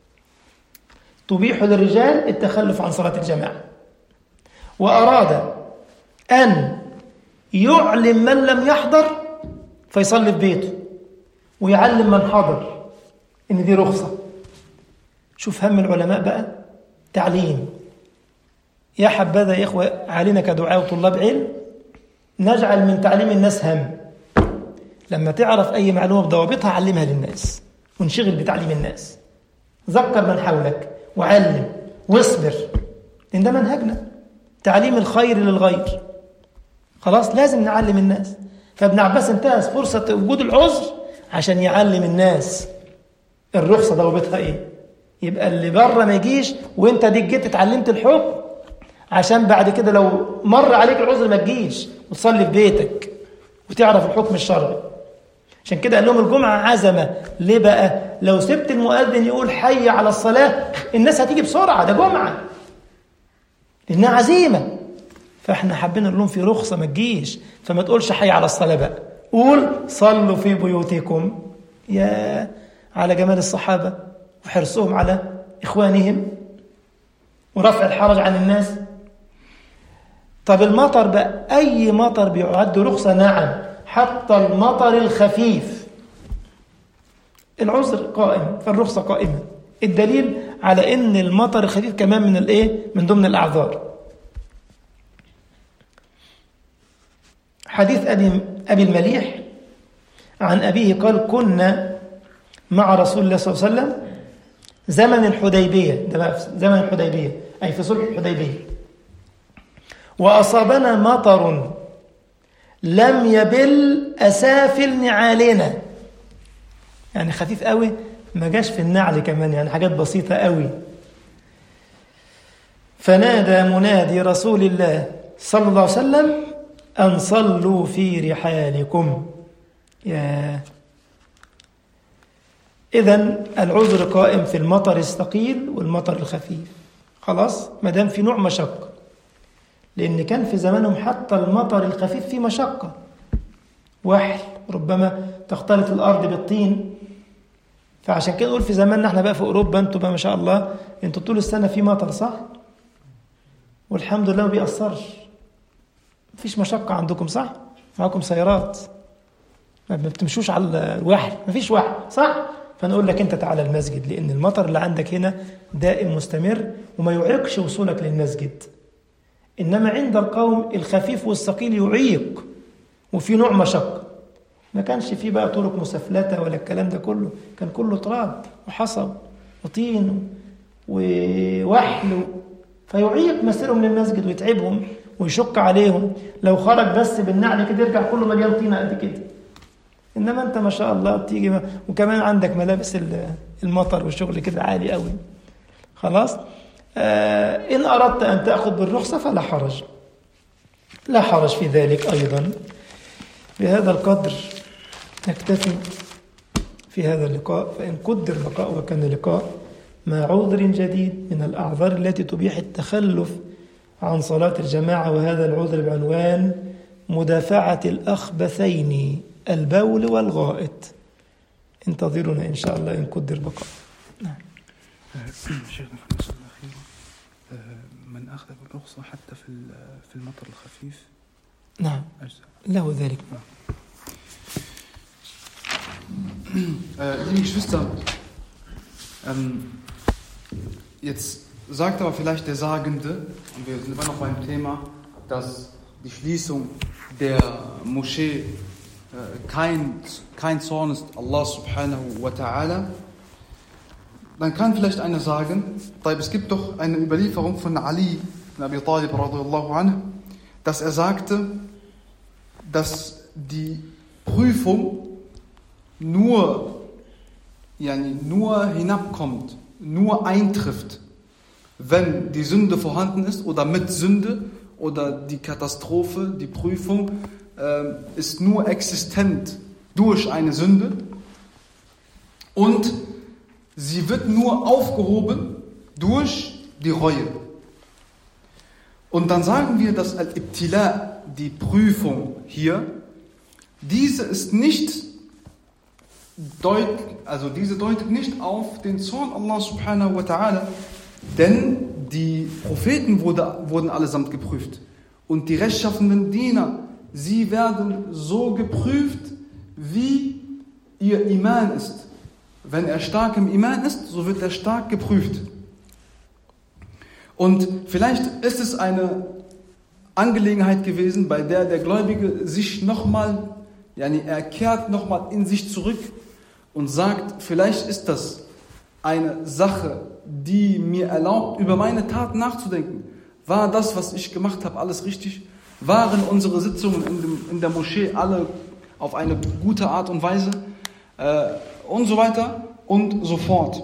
تبيح للرجال التخلف عن صلاه الجماعه واراد ان يعلم من لم يحضر فيصلي في بيته ويعلم من حضر ان دي رخصه شوف هم العلماء بقى تعليم يا حبذا يا اخوه علينا كدعاء وطلاب علم نجعل من تعليم الناس هم لما تعرف اي معلومه بضوابطها علمها للناس وانشغل بتعليم الناس ذكر من حولك وعلم واصبر لان ده منهجنا تعليم الخير للغير خلاص لازم نعلم الناس فابن عباس انتهز فرصة وجود العذر عشان يعلم الناس الرخصة ضوابطها ايه يبقى اللي بره ما يجيش وانت ديك جيت اتعلمت الحكم عشان بعد كده لو مر عليك العذر ما تجيش وتصلي في بيتك وتعرف الحكم الشرعي عشان كده قال لهم الجمعة عزمة ليه بقى لو سبت المؤذن يقول حي على الصلاة الناس هتيجي بسرعة ده جمعة لأنها عزيمة فاحنا حابين نقول لهم في رخصة ما تجيش فما تقولش حي على الصلاة بقى قول صلوا في بيوتكم يا على جمال الصحابة وحرصهم على إخوانهم ورفع الحرج عن الناس طب المطر بقى أي مطر بيعد رخصة نعم حتى المطر الخفيف العذر قائم فالرخصة قائمة الدليل على ان المطر الخفيف كمان من الايه من ضمن الاعذار حديث ابي ابي المليح عن ابيه قال كنا مع رسول الله صلى الله عليه وسلم زمن الحديبيه ده بقى في زمن الحديبيه اي في صلح الحديبيه واصابنا مطر لم يبل اسافل نعالنا يعني خفيف قوي ما جاش في النعل كمان يعني حاجات بسيطة قوي فنادى منادي رسول الله صلى الله عليه وسلم أن صلوا في رحالكم يا إذا العذر قائم في المطر الثقيل والمطر الخفيف خلاص ما دام في نوع مشقة لأن كان في زمانهم حتى المطر الخفيف فيه مشقة وحل ربما تختلط الأرض بالطين فعشان كده نقول في زماننا احنا بقى في اوروبا انتوا بقى ما شاء الله انتوا طول السنه في مطر صح؟ والحمد لله ما بيأثرش مفيش مشقه عندكم صح؟ معاكم سيارات ما بتمشوش على الوحل مفيش وحل صح؟ فنقول لك انت تعالى المسجد لان المطر اللي عندك هنا دائم مستمر وما يعيقش وصولك للمسجد انما عند القوم الخفيف والثقيل يعيق وفي نوع مشقه ما كانش فيه بقى طرق مسفلتة ولا الكلام ده كله كان كله تراب وحصب وطين ووحل فيعيق مسيرهم للمسجد ويتعبهم ويشق عليهم لو خرج بس بالنعل كده يرجع كله مليان طينة قد كده انما انت ما شاء الله بتيجي ما وكمان عندك ملابس المطر والشغل كده عالي قوي خلاص آه ان اردت ان تاخذ بالرخصه فلا حرج لا حرج في ذلك ايضا بهذا القدر نكتفي في هذا اللقاء فان قدر لقاء وكان لقاء مع عذر جديد من الاعذار التي تبيح التخلف عن صلاه الجماعه وهذا العذر بعنوان مدافعه الاخبثين البول والغائط انتظرونا إن شاء الله إن قدر بقاء نعم شيخنا في المسألة الأخيرة من أخذ بالرخصة حتى في في المطر الخفيف نعم له ذلك Äh, liebe Geschwister, ähm, jetzt sagt aber vielleicht der Sagende, und wir sind immer noch beim Thema, dass die Schließung der Moschee kein, kein Zorn ist Allah subhanahu wa ta'ala, dann kann vielleicht einer sagen, es gibt doch eine Überlieferung von Ali ibn Abi Talib radiallahu anhu, dass er sagte, dass die Prüfung nur, yani nur hinabkommt, nur eintrifft, wenn die Sünde vorhanden ist oder mit Sünde oder die Katastrophe, die Prüfung ist nur existent durch eine Sünde und sie wird nur aufgehoben durch die Reue. Und dann sagen wir, dass Al-Ibtila, die Prüfung hier, diese ist nicht deut, also diese deutet nicht auf den Zorn Allah subhanahu wa ta'ala, denn die Propheten wurde, wurden allesamt geprüft und die rechtschaffenden Diener Sie werden so geprüft, wie ihr Iman ist. Wenn er stark im Iman ist, so wird er stark geprüft. Und vielleicht ist es eine Angelegenheit gewesen, bei der der Gläubige sich nochmal, yani er kehrt nochmal in sich zurück und sagt, vielleicht ist das eine Sache, die mir erlaubt, über meine Taten nachzudenken. War das, was ich gemacht habe, alles richtig? Waren unsere Sitzungen in, dem, in der Moschee alle auf eine gute Art und Weise? Äh, und so weiter und so fort.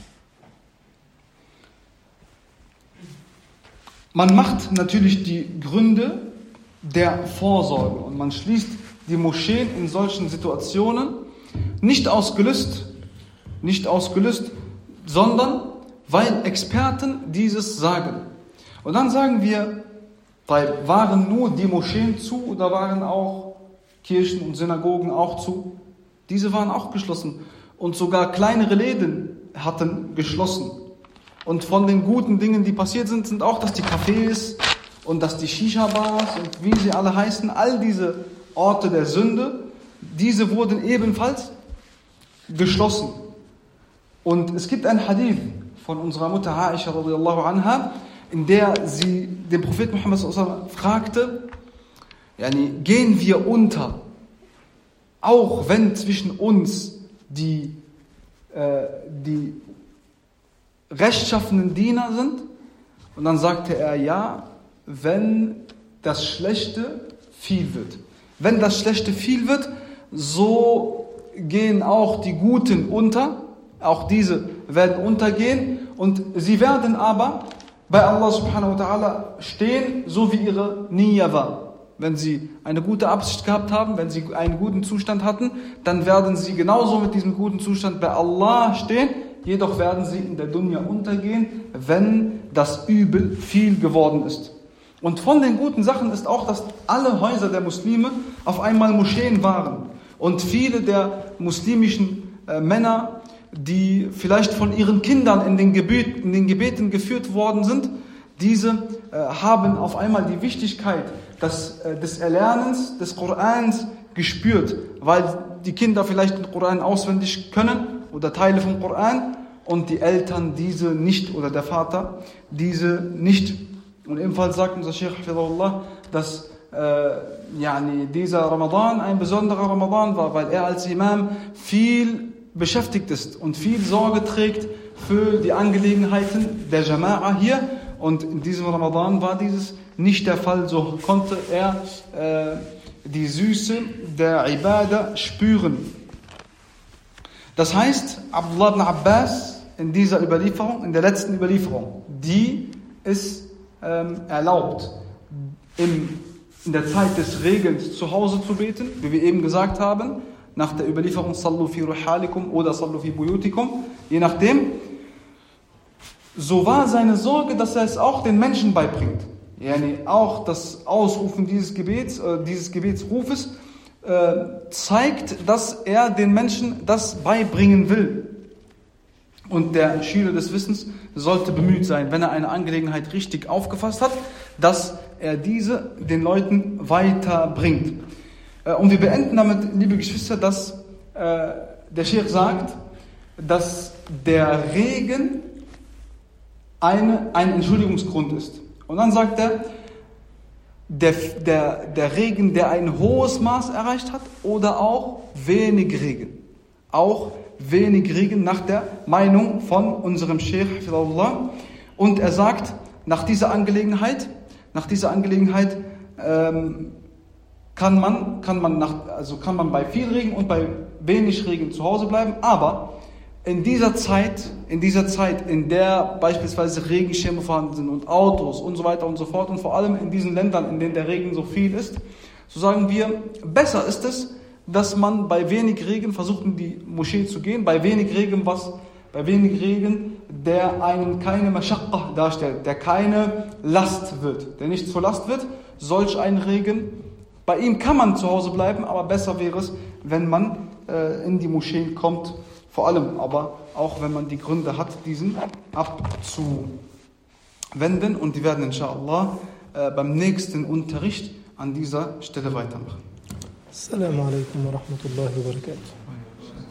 Man macht natürlich die Gründe der Vorsorge und man schließt die Moscheen in solchen Situationen nicht aus Gelüst, nicht aus Gelüst, sondern weil Experten dieses sagen. Und dann sagen wir, waren nur die Moscheen zu oder waren auch Kirchen und Synagogen auch zu? Diese waren auch geschlossen. Und sogar kleinere Läden hatten geschlossen. Und von den guten Dingen, die passiert sind, sind auch, dass die Cafés und dass die Shisha-Bars und wie sie alle heißen, all diese Orte der Sünde, diese wurden ebenfalls geschlossen. Und es gibt ein Hadith von unserer Mutter Aisha radiallahu anha, in der sie den Propheten Muhammad fragte, yani, gehen wir unter, auch wenn zwischen uns die, äh, die rechtschaffenen Diener sind? Und dann sagte er, ja, wenn das Schlechte viel wird. Wenn das Schlechte viel wird, so gehen auch die Guten unter, auch diese werden untergehen und sie werden aber bei Allah subhanahu wa ta'ala stehen, so wie ihre Nia war. Wenn sie eine gute Absicht gehabt haben, wenn sie einen guten Zustand hatten, dann werden sie genauso mit diesem guten Zustand bei Allah stehen, jedoch werden sie in der Dunya untergehen, wenn das Übel viel geworden ist. Und von den guten Sachen ist auch, dass alle Häuser der Muslime auf einmal Moscheen waren. Und viele der muslimischen äh, Männer die vielleicht von ihren Kindern in den, Gebet, in den Gebeten geführt worden sind, diese äh, haben auf einmal die Wichtigkeit des, äh, des Erlernens des Korans gespürt, weil die Kinder vielleicht den Koran auswendig können oder Teile vom Koran und die Eltern diese nicht oder der Vater diese nicht. Und ebenfalls sagt unser Sheikh Hafidullah, dass äh, yani dieser Ramadan ein besonderer Ramadan war, weil er als Imam viel beschäftigt ist und viel Sorge trägt für die Angelegenheiten der Jama'a hier. Und in diesem Ramadan war dieses nicht der Fall, so konnte er äh, die Süße der Ibadah spüren. Das heißt, Abdullah ibn Abbas in dieser Überlieferung, in der letzten Überlieferung, die ist ähm, erlaubt, im, in der Zeit des Regens zu Hause zu beten, wie wir eben gesagt haben, nach der Überlieferung Sallu fi ruhalikum oder Sallu fi buyutikum, je nachdem. So war seine Sorge, dass er es auch den Menschen beibringt. Yani auch das Ausrufen dieses Gebets, äh, dieses Gebetsrufes äh, zeigt, dass er den Menschen das beibringen will. Und der Schüler des Wissens sollte bemüht sein, wenn er eine Angelegenheit richtig aufgefasst hat, dass er diese den Leuten weiterbringt. Äh, und wir beenden damit, liebe Geschwister, dass äh, der Sheikh sagt, dass der Regen eine, ein Entschuldigungsgrund ist. Und dann sagt er, der, der, der Regen, der ein hohes Maß erreicht hat, oder auch wenig Regen. Auch wenig Regen nach der Meinung von unserem Sheikh. Und er sagt, nach dieser Angelegenheit, nach dieser Angelegenheit ähm, kann man, kann man nach, also kann man bei viel Regen und bei wenig Regen zu Hause bleiben, aber in dieser Zeit, in dieser Zeit, in der beispielsweise Regenschirme vorhanden sind und Autos und so weiter und so fort und vor allem in diesen Ländern, in denen der Regen so viel ist, so sagen wir, besser ist es, dass man bei wenig Regen versucht in die Moschee zu gehen, bei wenig Regen was, bei wenig Regen, der einen keine Mashaqqa darstellt, der keine Last wird, der nicht zur Last wird, solch ein Regen, bei ihm kann man zu Hause bleiben, aber besser wäre es, wenn man äh, in die Moschee kommt vor allem aber auch, wenn man die Gründe hat, diesen abzuwenden. Und die werden inshallah äh, beim nächsten Unterricht an dieser Stelle weitermachen. Assalamu alaikum wa rahmatullahi wa barakatuh.